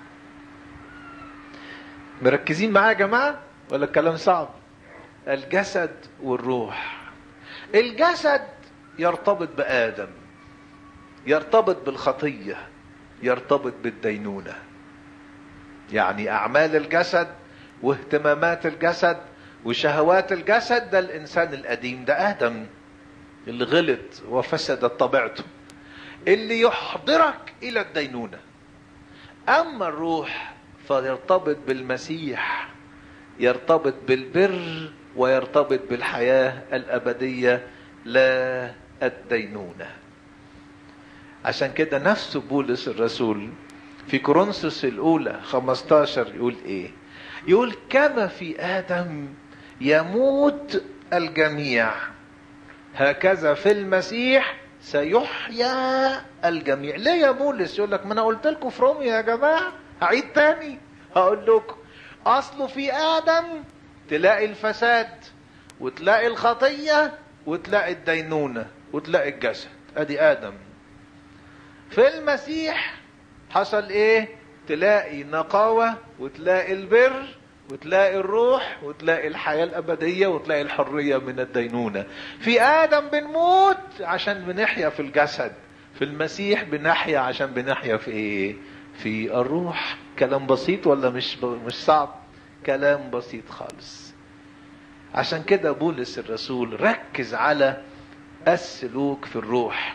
مركزين معايا يا جماعة ولا الكلام صعب الجسد والروح الجسد يرتبط بآدم يرتبط بالخطية يرتبط بالدينونة يعني أعمال الجسد واهتمامات الجسد وشهوات الجسد ده الإنسان القديم ده آدم اللي غلط وفسدت طبيعته اللي يحضرك إلى الدينونة أما الروح فيرتبط بالمسيح يرتبط بالبر ويرتبط بالحياة الأبدية لا الدينونة عشان كده نفس بولس الرسول في كورنثوس الأولى 15 يقول إيه؟ يقول كما في آدم يموت الجميع هكذا في المسيح سيحيا الجميع ليه يا بولس يقول لك ما انا قلت لكم في روميا يا جماعه هعيد تاني هقول لكم اصله في ادم تلاقي الفساد وتلاقي الخطيه وتلاقي الدينونه وتلاقي الجسد ادي ادم في المسيح حصل ايه تلاقي نقاوه وتلاقي البر وتلاقي الروح وتلاقي الحياة الأبدية وتلاقي الحرية من الدينونة في آدم بنموت عشان بنحيا في الجسد في المسيح بنحيا عشان بنحيا في ايه في الروح كلام بسيط ولا مش مش صعب كلام بسيط خالص عشان كده بولس الرسول ركز على السلوك في الروح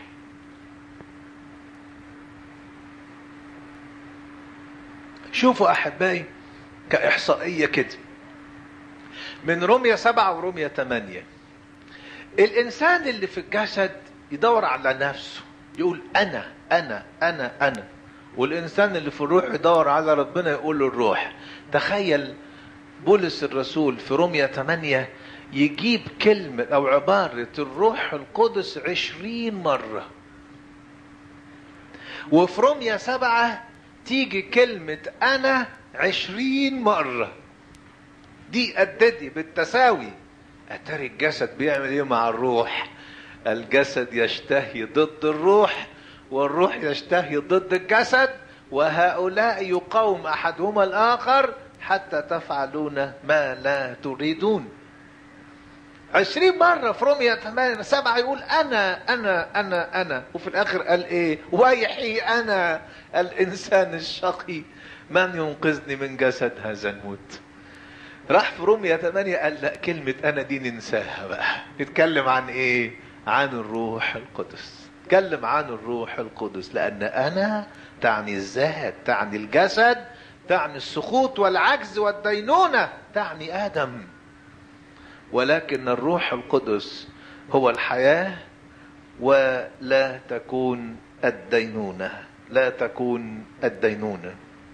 شوفوا احبائي كاحصائيه كده من رمية سبعة ورمية ثمانية الإنسان اللي في الجسد يدور على نفسه يقول أنا أنا أنا أنا والإنسان اللي في الروح يدور على ربنا يقول له الروح تخيل بولس الرسول في رمية 8 يجيب كلمة أو عبارة الروح القدس عشرين مرة وفي رمية سبعة تيجي كلمة أنا عشرين مرة دي قددي بالتساوي أتاري الجسد بيعمل إيه مع الروح الجسد يشتهي ضد الروح والروح يشتهي ضد الجسد وهؤلاء يقاوم أحدهما الآخر حتى تفعلون ما لا تريدون عشرين مرة في رومية ثمانية سبعة يقول أنا أنا أنا أنا وفي الآخر قال إيه ويحي أنا الإنسان الشقي من ينقذني من جسد هذا الموت راح في رومية 8 قال لا كلمة أنا دي ننساها بقى نتكلم عن إيه عن الروح القدس نتكلم عن الروح القدس لأن أنا تعني الذات تعني الجسد تعني السقوط والعجز والدينونة تعني آدم ولكن الروح القدس هو الحياة ولا تكون الدينونة لا تكون الدينونه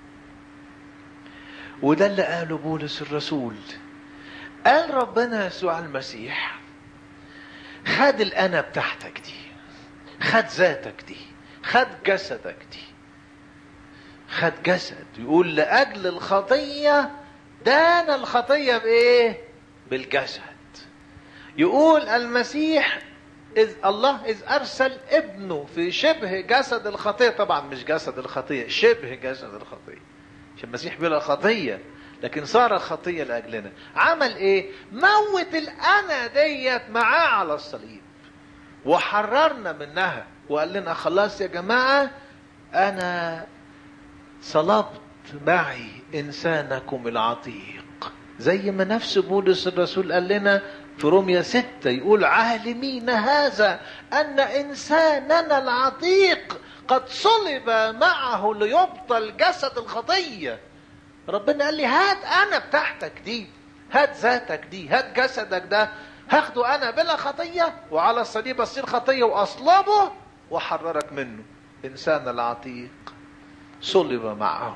وده اللي قاله بولس الرسول قال ربنا يسوع المسيح خد الانا بتاعتك دي خد ذاتك دي خد جسدك دي خد جسد يقول لاجل الخطيه دان الخطيه بايه بالجسد يقول المسيح إذ الله إذ أرسل ابنه في شبه جسد الخطية طبعا مش جسد الخطية شبه جسد الخطية عشان المسيح بلا خطية لكن صار خطية لأجلنا عمل ايه موت الأنا ديت معاه على الصليب وحررنا منها وقال لنا خلاص يا جماعة أنا صلبت معي إنسانكم العتيق زي ما نفس بولس الرسول قال لنا في روميا ستة يقول عالمين هذا أن إنساننا العتيق قد صلب معه ليبطل جسد الخطية ربنا قال لي هات أنا بتاعتك دي هات ذاتك دي هات جسدك ده هاخده أنا بلا خطية وعلى الصليب أصير خطية وأصلبه وأحررك منه إنسان العتيق صلب معه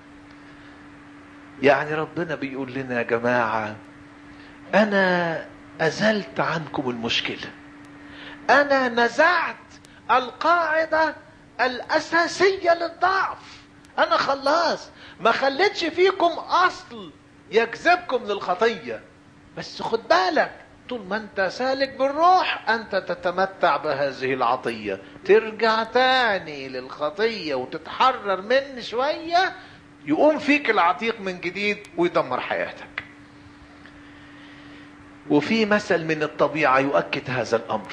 يعني ربنا بيقول لنا يا جماعة أنا أزلت عنكم المشكلة أنا نزعت القاعدة الأساسية للضعف أنا خلاص ما خليتش فيكم أصل يجذبكم للخطية بس خد بالك طول ما أنت سالك بالروح أنت تتمتع بهذه العطية ترجع تاني للخطية وتتحرر من شوية يقوم فيك العتيق من جديد ويدمر حياتك وفي مثل من الطبيعة يؤكد هذا الأمر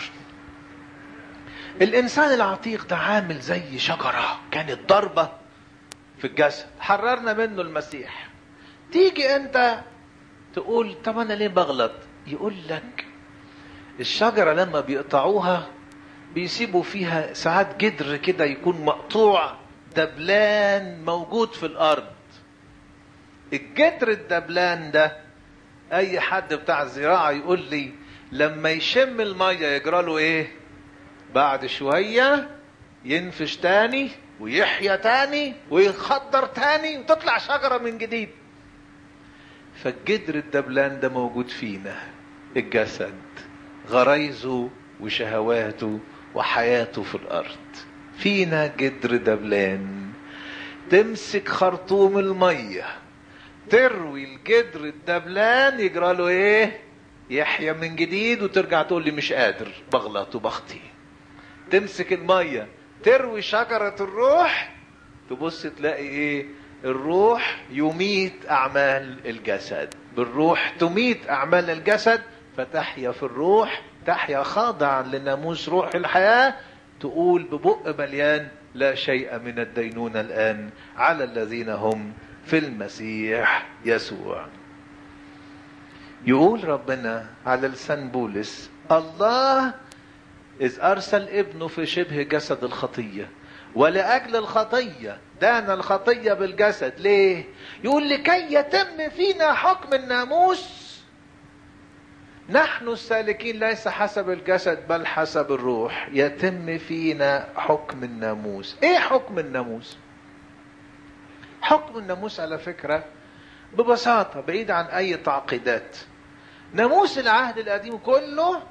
الإنسان العتيق ده عامل زي شجرة كانت ضربة في الجسد حررنا منه المسيح تيجي أنت تقول طب أنا ليه بغلط يقول لك الشجرة لما بيقطعوها بيسيبوا فيها ساعات جدر كده يكون مقطوع دبلان موجود في الأرض الجدر الدبلان ده اي حد بتاع الزراعه يقول لي لما يشم الميه يجرى له ايه بعد شويه ينفش تاني ويحيا تاني ويخضر تاني وتطلع شجره من جديد فالجدر الدبلان ده موجود فينا الجسد غرايزه وشهواته وحياته في الارض فينا جدر دبلان تمسك خرطوم الميه تروي الجدر الدبلان يجرى له ايه يحيا من جديد وترجع تقول لي مش قادر بغلط وبخطي تمسك الميه تروي شجرة الروح تبص تلاقي ايه الروح يميت اعمال الجسد بالروح تميت اعمال الجسد فتحيا في الروح تحيا خاضعا لناموس روح الحياه تقول ببق مليان لا شيء من الدينونه الان على الذين هم في المسيح يسوع يقول ربنا على لسان بولس الله إذ أرسل ابنه في شبه جسد الخطية ولأجل الخطية دان الخطية بالجسد ليه؟ يقول لكي يتم فينا حكم الناموس نحن السالكين ليس حسب الجسد بل حسب الروح يتم فينا حكم الناموس ايه حكم الناموس حكم الناموس على فكرة ببساطة بعيد عن اي تعقيدات ناموس العهد القديم كله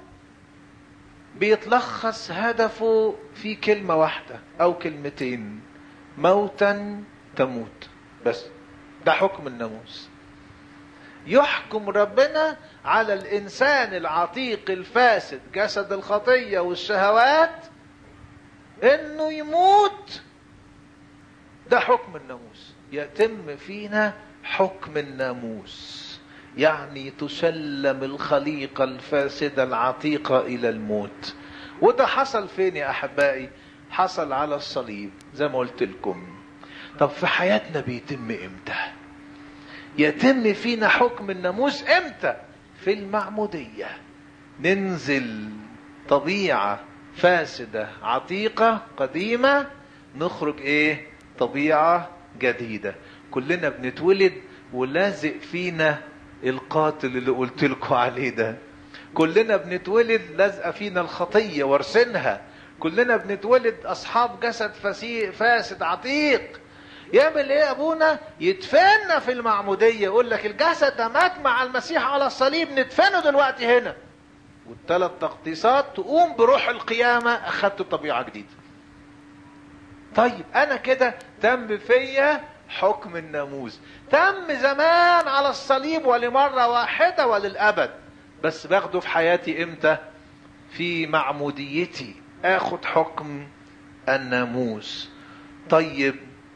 بيتلخص هدفه في كلمة واحدة أو كلمتين موتا تموت بس ده حكم الناموس يحكم ربنا على الإنسان العتيق الفاسد جسد الخطية والشهوات إنه يموت ده حكم الناموس يتم فينا حكم الناموس يعني تسلم الخليقة الفاسدة العتيقة إلى الموت وده حصل فين يا أحبائي حصل على الصليب زي ما قلت لكم طب في حياتنا بيتم إمتى يتم فينا حكم الناموس إمتى في المعمودية ننزل طبيعة فاسدة عتيقة قديمة نخرج إيه طبيعة جديدة كلنا بنتولد ولازق فينا القاتل اللي قلت لكم عليه ده كلنا بنتولد لازقه فينا الخطيه وارثينها كلنا بنتولد اصحاب جسد فسي فاسد عتيق يعمل ايه ابونا يدفننا في المعموديه يقول لك الجسد ده مات مع المسيح على الصليب ندفنه دلوقتي هنا والثلاث تقديسات تقوم بروح القيامه اخدت طبيعه جديده طيب انا كده تم فيا حكم الناموس تم زمان على الصليب ولمرة واحدة وللأبد بس باخده في حياتي امتى في معموديتي اخد حكم الناموس طيب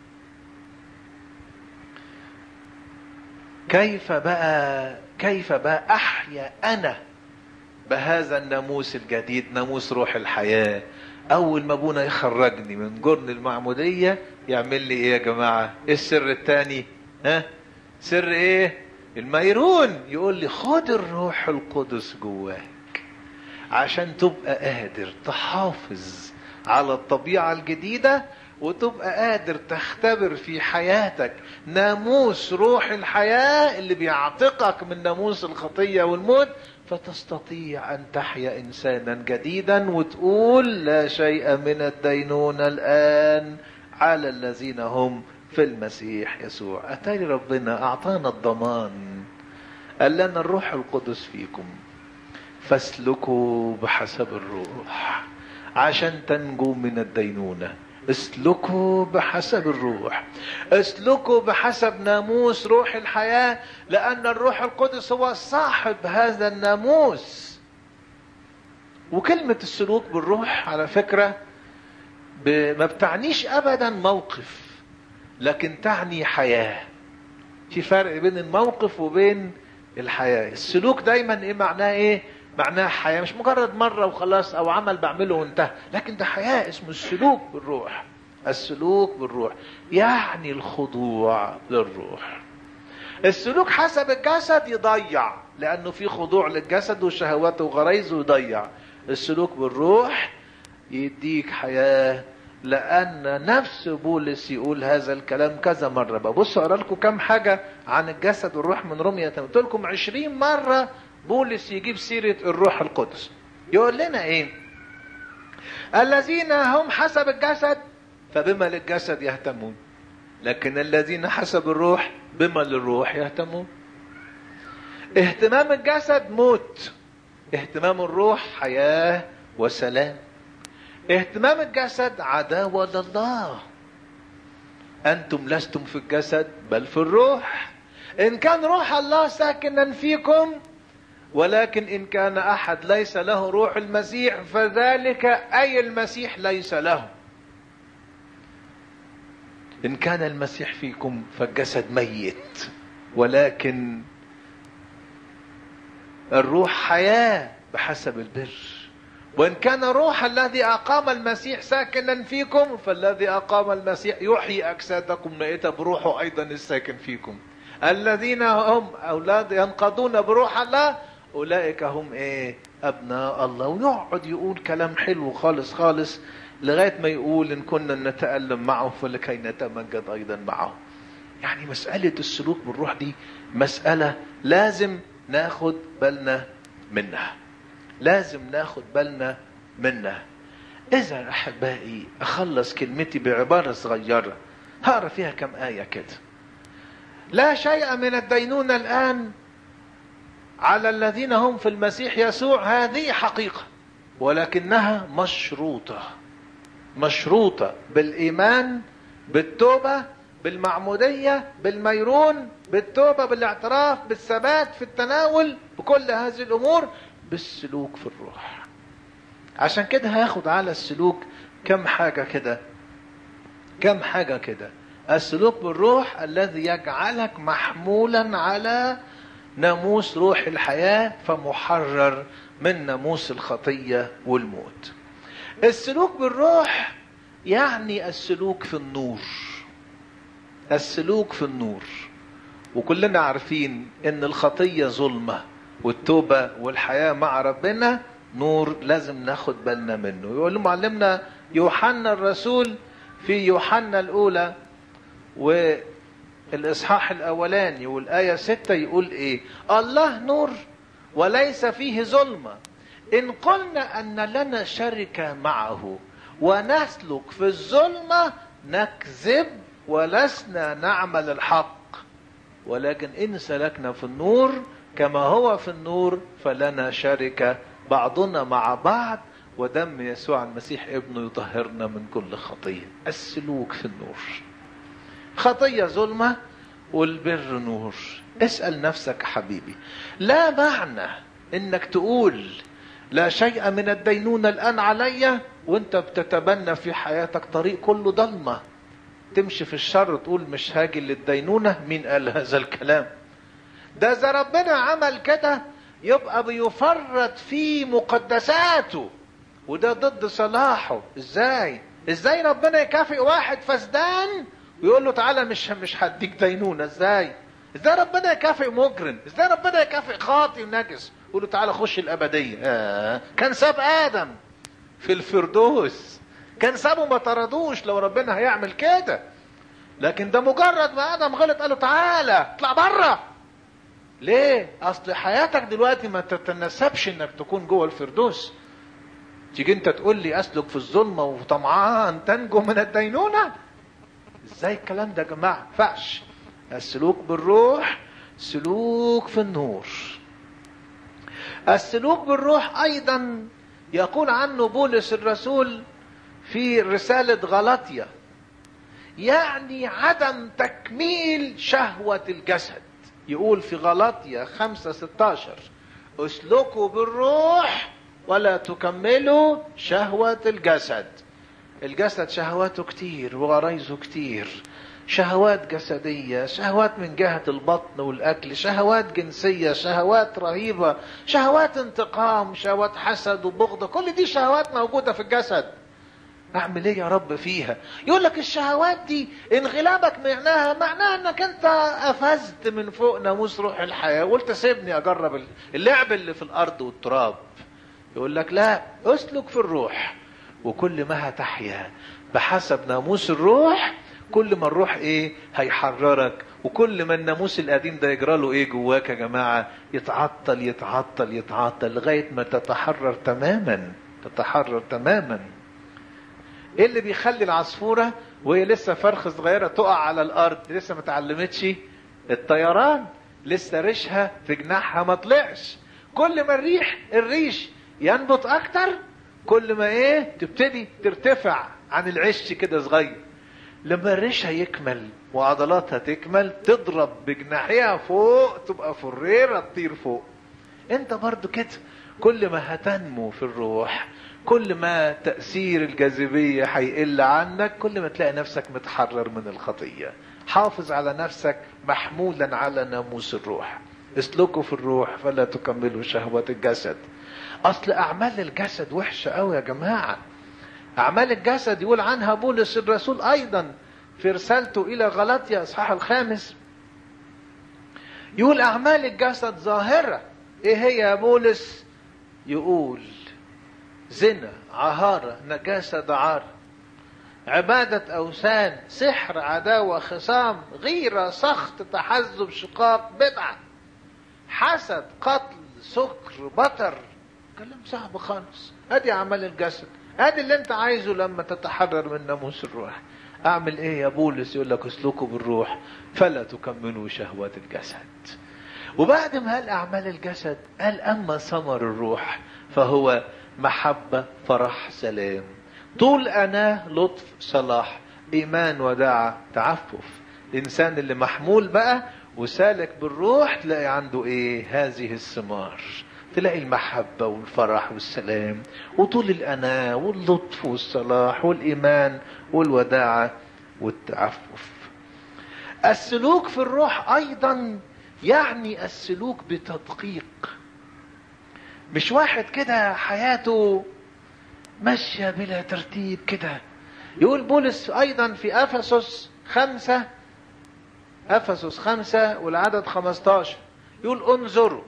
كيف بقى كيف بقى احيا انا بهذا الناموس الجديد ناموس روح الحياه اول ما ابونا يخرجني من جرن المعموديه يعمل لي ايه يا جماعه ايه السر الثاني ها سر ايه الميرون يقول لي خد الروح القدس جواك عشان تبقى قادر تحافظ على الطبيعه الجديده وتبقى قادر تختبر في حياتك ناموس روح الحياه اللي بيعتقك من ناموس الخطيه والموت فتستطيع ان تحيا انسانا جديدا وتقول لا شيء من الدينونه الان على الذين هم في المسيح يسوع اتاري ربنا اعطانا الضمان قال لنا الروح القدس فيكم فاسلكوا بحسب الروح عشان تنجوا من الدينونه اسلكوا بحسب الروح اسلكوا بحسب ناموس روح الحياة لأن الروح القدس هو صاحب هذا الناموس وكلمة السلوك بالروح على فكرة ما بتعنيش أبدا موقف لكن تعني حياة في فرق بين الموقف وبين الحياة السلوك دايما ايه معناه ايه معناه حياة مش مجرد مرة وخلاص أو عمل بعمله وانتهى لكن ده حياة اسمه السلوك بالروح السلوك بالروح يعني الخضوع للروح السلوك حسب الجسد يضيع لأنه في خضوع للجسد وشهواته وغرايزه يضيع السلوك بالروح يديك حياة لأن نفس بولس يقول هذا الكلام كذا مرة ببص أقرأ لكم كم حاجة عن الجسد والروح من رمية قلت لكم عشرين مرة بولس يجيب سيرة الروح القدس يقول لنا ايه الذين هم حسب الجسد فبما للجسد يهتمون لكن الذين حسب الروح بما للروح يهتمون اهتمام الجسد موت اهتمام الروح حياة وسلام اهتمام الجسد عداوة لله أنتم لستم في الجسد بل في الروح إن كان روح الله ساكنا فيكم ولكن إن كان أحد ليس له روح المسيح فذلك أي المسيح ليس له إن كان المسيح فيكم فالجسد ميت ولكن الروح حياة بحسب البر وإن كان الروح الذي أقام المسيح ساكنا فيكم فالذي أقام المسيح يحيي أجسادكم ميتة بروحه أيضا الساكن فيكم الذين هم أولاد ينقضون بروح الله أولئك هم إيه أبناء الله ويقعد يقول كلام حلو خالص خالص لغاية ما يقول إن كنا نتألم معه فلكي نتمجد أيضا معه يعني مسألة السلوك بالروح دي مسألة لازم ناخد بالنا منها لازم ناخد بالنا منها إذا أحبائي أخلص كلمتي بعبارة صغيرة هقرا فيها كم آية كده لا شيء من الدينونة الآن على الذين هم في المسيح يسوع هذه حقيقة ولكنها مشروطة مشروطة بالإيمان بالتوبة بالمعمودية بالميرون بالتوبة بالاعتراف بالثبات في التناول بكل هذه الأمور بالسلوك في الروح عشان كده هاخد على السلوك كم حاجة كده كم حاجة كده السلوك بالروح الذي يجعلك محمولا على ناموس روح الحياة فمحرر من ناموس الخطية والموت السلوك بالروح يعني السلوك في النور السلوك في النور وكلنا عارفين ان الخطية ظلمة والتوبة والحياة مع ربنا نور لازم ناخد بالنا منه يقول له معلمنا يوحنا الرسول في يوحنا الأولى والإصحاح الأولاني والآية ستة يقول إيه الله نور وليس فيه ظلمة إن قلنا أن لنا شركة معه ونسلك في الظلمة نكذب ولسنا نعمل الحق ولكن إن سلكنا في النور كما هو في النور فلنا شركة بعضنا مع بعض ودم يسوع المسيح ابنه يطهرنا من كل خطية السلوك في النور خطية ظلمة والبر نور اسأل نفسك حبيبي لا معنى انك تقول لا شيء من الدينونة الآن عليا وانت بتتبنى في حياتك طريق كله ضلمة تمشي في الشر تقول مش هاجي للدينونة مين قال هذا الكلام ده إذا ربنا عمل كده يبقى بيفرط في مقدساته وده ضد صلاحه ازاي ازاي ربنا يكافئ واحد فسدان ويقول له تعالى مش مش هديك دينونه ازاي ازاي ربنا يكافئ مجرم ازاي ربنا يكافئ خاطي ونجس يقول له تعالى خش الابديه آه. كان ساب ادم في الفردوس كان سابه ما طردوش لو ربنا هيعمل كده لكن ده مجرد ما ادم غلط قال له تعالى اطلع بره ليه اصل حياتك دلوقتي ما تتناسبش انك تكون جوه الفردوس تيجي انت تقول لي اسلك في الظلمه وطمعان تنجو من الدينونه ازاي الكلام ده يا جماعه ما ينفعش السلوك بالروح سلوك في النور السلوك بالروح ايضا يقول عنه بولس الرسول في رساله غلطيه يعني عدم تكميل شهوه الجسد يقول في غلطية خمسة ستاشر اسلكوا بالروح ولا تكملوا شهوة الجسد الجسد شهواته كتير وغرايزه كتير شهوات جسدية شهوات من جهة البطن والأكل شهوات جنسية شهوات رهيبة شهوات انتقام شهوات حسد وبغض كل دي شهوات موجودة في الجسد اعمل ايه يا رب فيها يقول لك الشهوات دي انغلابك معناها معناها انك انت افزت من فوق ناموس روح الحياه وقلت سيبني اجرب اللعب اللي في الارض والتراب يقول لك لا اسلك في الروح وكل ما هتحيا بحسب ناموس الروح كل ما الروح ايه هيحررك وكل ما الناموس القديم ده يجرى له ايه جواك يا جماعه يتعطل يتعطل يتعطل لغايه ما تتحرر تماما تتحرر تماما ايه اللي بيخلي العصفوره وهي لسه فرخه صغيره تقع على الارض لسه ما اتعلمتش الطيران لسه ريشها في جناحها ما طلعش كل ما الريح الريش ينبت اكتر كل ما ايه تبتدي ترتفع عن العش كده صغير لما الريشها يكمل وعضلاتها تكمل تضرب بجناحيها فوق تبقى فريرة تطير فوق انت برضو كده كل ما هتنمو في الروح كل ما تأثير الجاذبية هيقل عنك كل ما تلاقي نفسك متحرر من الخطية حافظ على نفسك محمولا على ناموس الروح اسلكوا في الروح فلا تكملوا شهوات الجسد اصل اعمال الجسد وحشة قوي يا جماعة اعمال الجسد يقول عنها بولس الرسول ايضا في رسالته الى غلطيا اصحاح الخامس يقول اعمال الجسد ظاهرة ايه هي يا بولس يقول زنا عهارة نجاسة دعارة عبادة أوثان سحر عداوة خصام غيرة سخط تحزب شقاق بدعة حسد قتل سكر بطر كلام صعب خالص ادي اعمال الجسد ادي اللي انت عايزه لما تتحرر من ناموس الروح اعمل ايه يا بولس يقول لك اسلكوا بالروح فلا تكملوا شهوات الجسد وبعد ما قال اعمال الجسد قال اما ثمر الروح فهو محبة فرح سلام طول أناه لطف صلاح إيمان وداعة تعفف الإنسان اللي محمول بقى وسالك بالروح تلاقي عنده إيه هذه الثمار تلاقي المحبة والفرح والسلام وطول الأناة واللطف والصلاح والإيمان والوداعة والتعفف السلوك في الروح أيضا يعني السلوك بتدقيق مش واحد كده حياته ماشية بلا ترتيب كده يقول بولس أيضا في أفسس خمسة أفسس خمسة والعدد خمستاشر يقول انظروا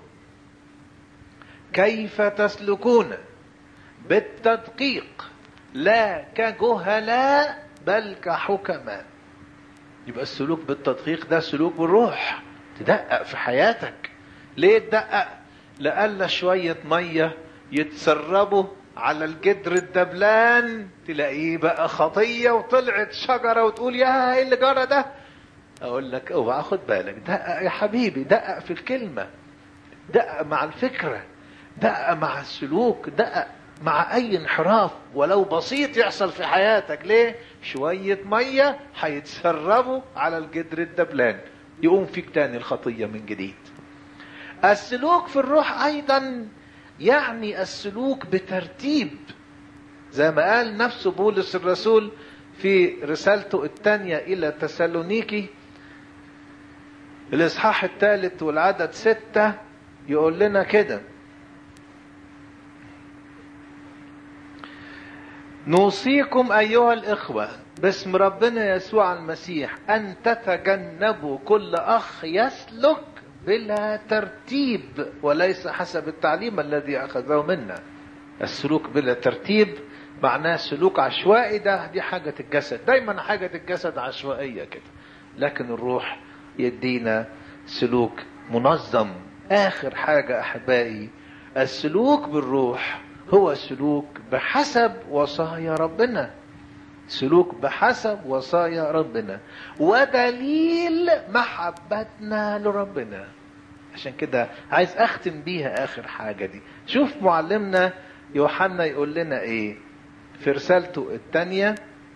كيف تسلكون بالتدقيق لا كجهلاء بل كحكماء يبقى السلوك بالتدقيق ده سلوك بالروح تدقق في حياتك ليه تدقق لألا شوية مية يتسربوا على الجدر الدبلان تلاقيه بقى خطية وطلعت شجرة وتقول يا ايه اللي جرى ده اقول لك اوعى خد بالك دقق يا حبيبي دقق في الكلمة دقق مع الفكرة دقق مع السلوك دقق مع اي انحراف ولو بسيط يحصل في حياتك ليه شوية مية هيتسربوا على الجدر الدبلان يقوم فيك تاني الخطية من جديد السلوك في الروح ايضا يعني السلوك بترتيب زي ما قال نفسه بولس الرسول في رسالته الثانية إلى تسالونيكي الإصحاح الثالث والعدد ستة يقول لنا كده نوصيكم أيها الإخوة باسم ربنا يسوع المسيح أن تتجنبوا كل أخ يسلك بلا ترتيب وليس حسب التعليم الذي أخذه منا السلوك بلا ترتيب معناه سلوك عشوائي ده دي حاجة الجسد دايما حاجة الجسد عشوائية كده لكن الروح يدينا سلوك منظم آخر حاجة أحبائي السلوك بالروح هو سلوك بحسب وصايا ربنا سلوك بحسب وصايا ربنا ودليل محبتنا لربنا عشان كده عايز اختم بيها اخر حاجه دي شوف معلمنا يوحنا يقول لنا ايه في رسالته الثانيه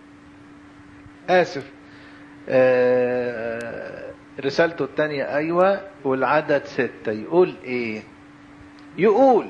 اسف آه رسالته الثانيه ايوه والعدد ستة يقول ايه يقول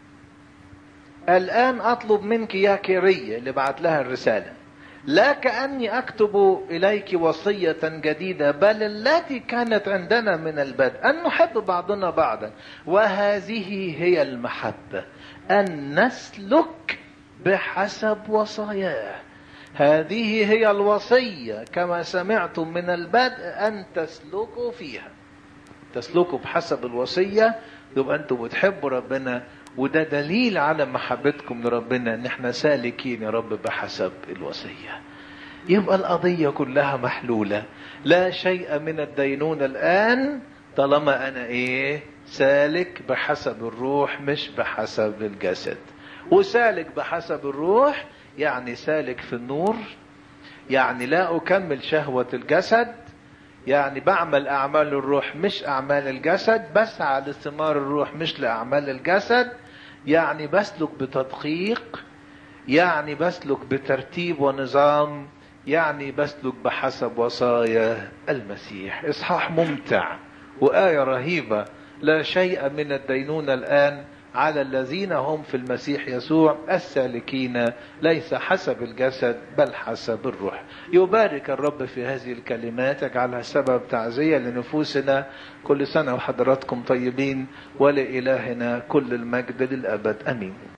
الان اطلب منك يا كيرية اللي بعت لها الرساله لا كأني أكتب إليك وصية جديدة بل التي كانت عندنا من البدء أن نحب بعضنا بعضا وهذه هي المحبة أن نسلك بحسب وصاياه هذه هي الوصية كما سمعتم من البدء أن تسلكوا فيها تسلكوا بحسب الوصية يبقى أنتم بتحبوا ربنا وده دليل على محبتكم لربنا ان احنا سالكين يا رب بحسب الوصية يبقى القضية كلها محلولة لا شيء من الدينونة الآن طالما أنا إيه سالك بحسب الروح مش بحسب الجسد وسالك بحسب الروح يعني سالك في النور يعني لا أكمل شهوة الجسد يعني بعمل أعمال الروح مش أعمال الجسد بسعى لثمار الروح مش لأعمال الجسد يعني بسلك بتدقيق يعني بسلك بترتيب ونظام يعني بسلك بحسب وصايا المسيح إصحاح ممتع وآية رهيبة لا شيء من الدينونة الآن على الذين هم في المسيح يسوع السالكين ليس حسب الجسد بل حسب الروح يبارك الرب في هذه الكلمات يجعلها سبب تعزية لنفوسنا كل سنة وحضراتكم طيبين ولإلهنا كل المجد للأبد أمين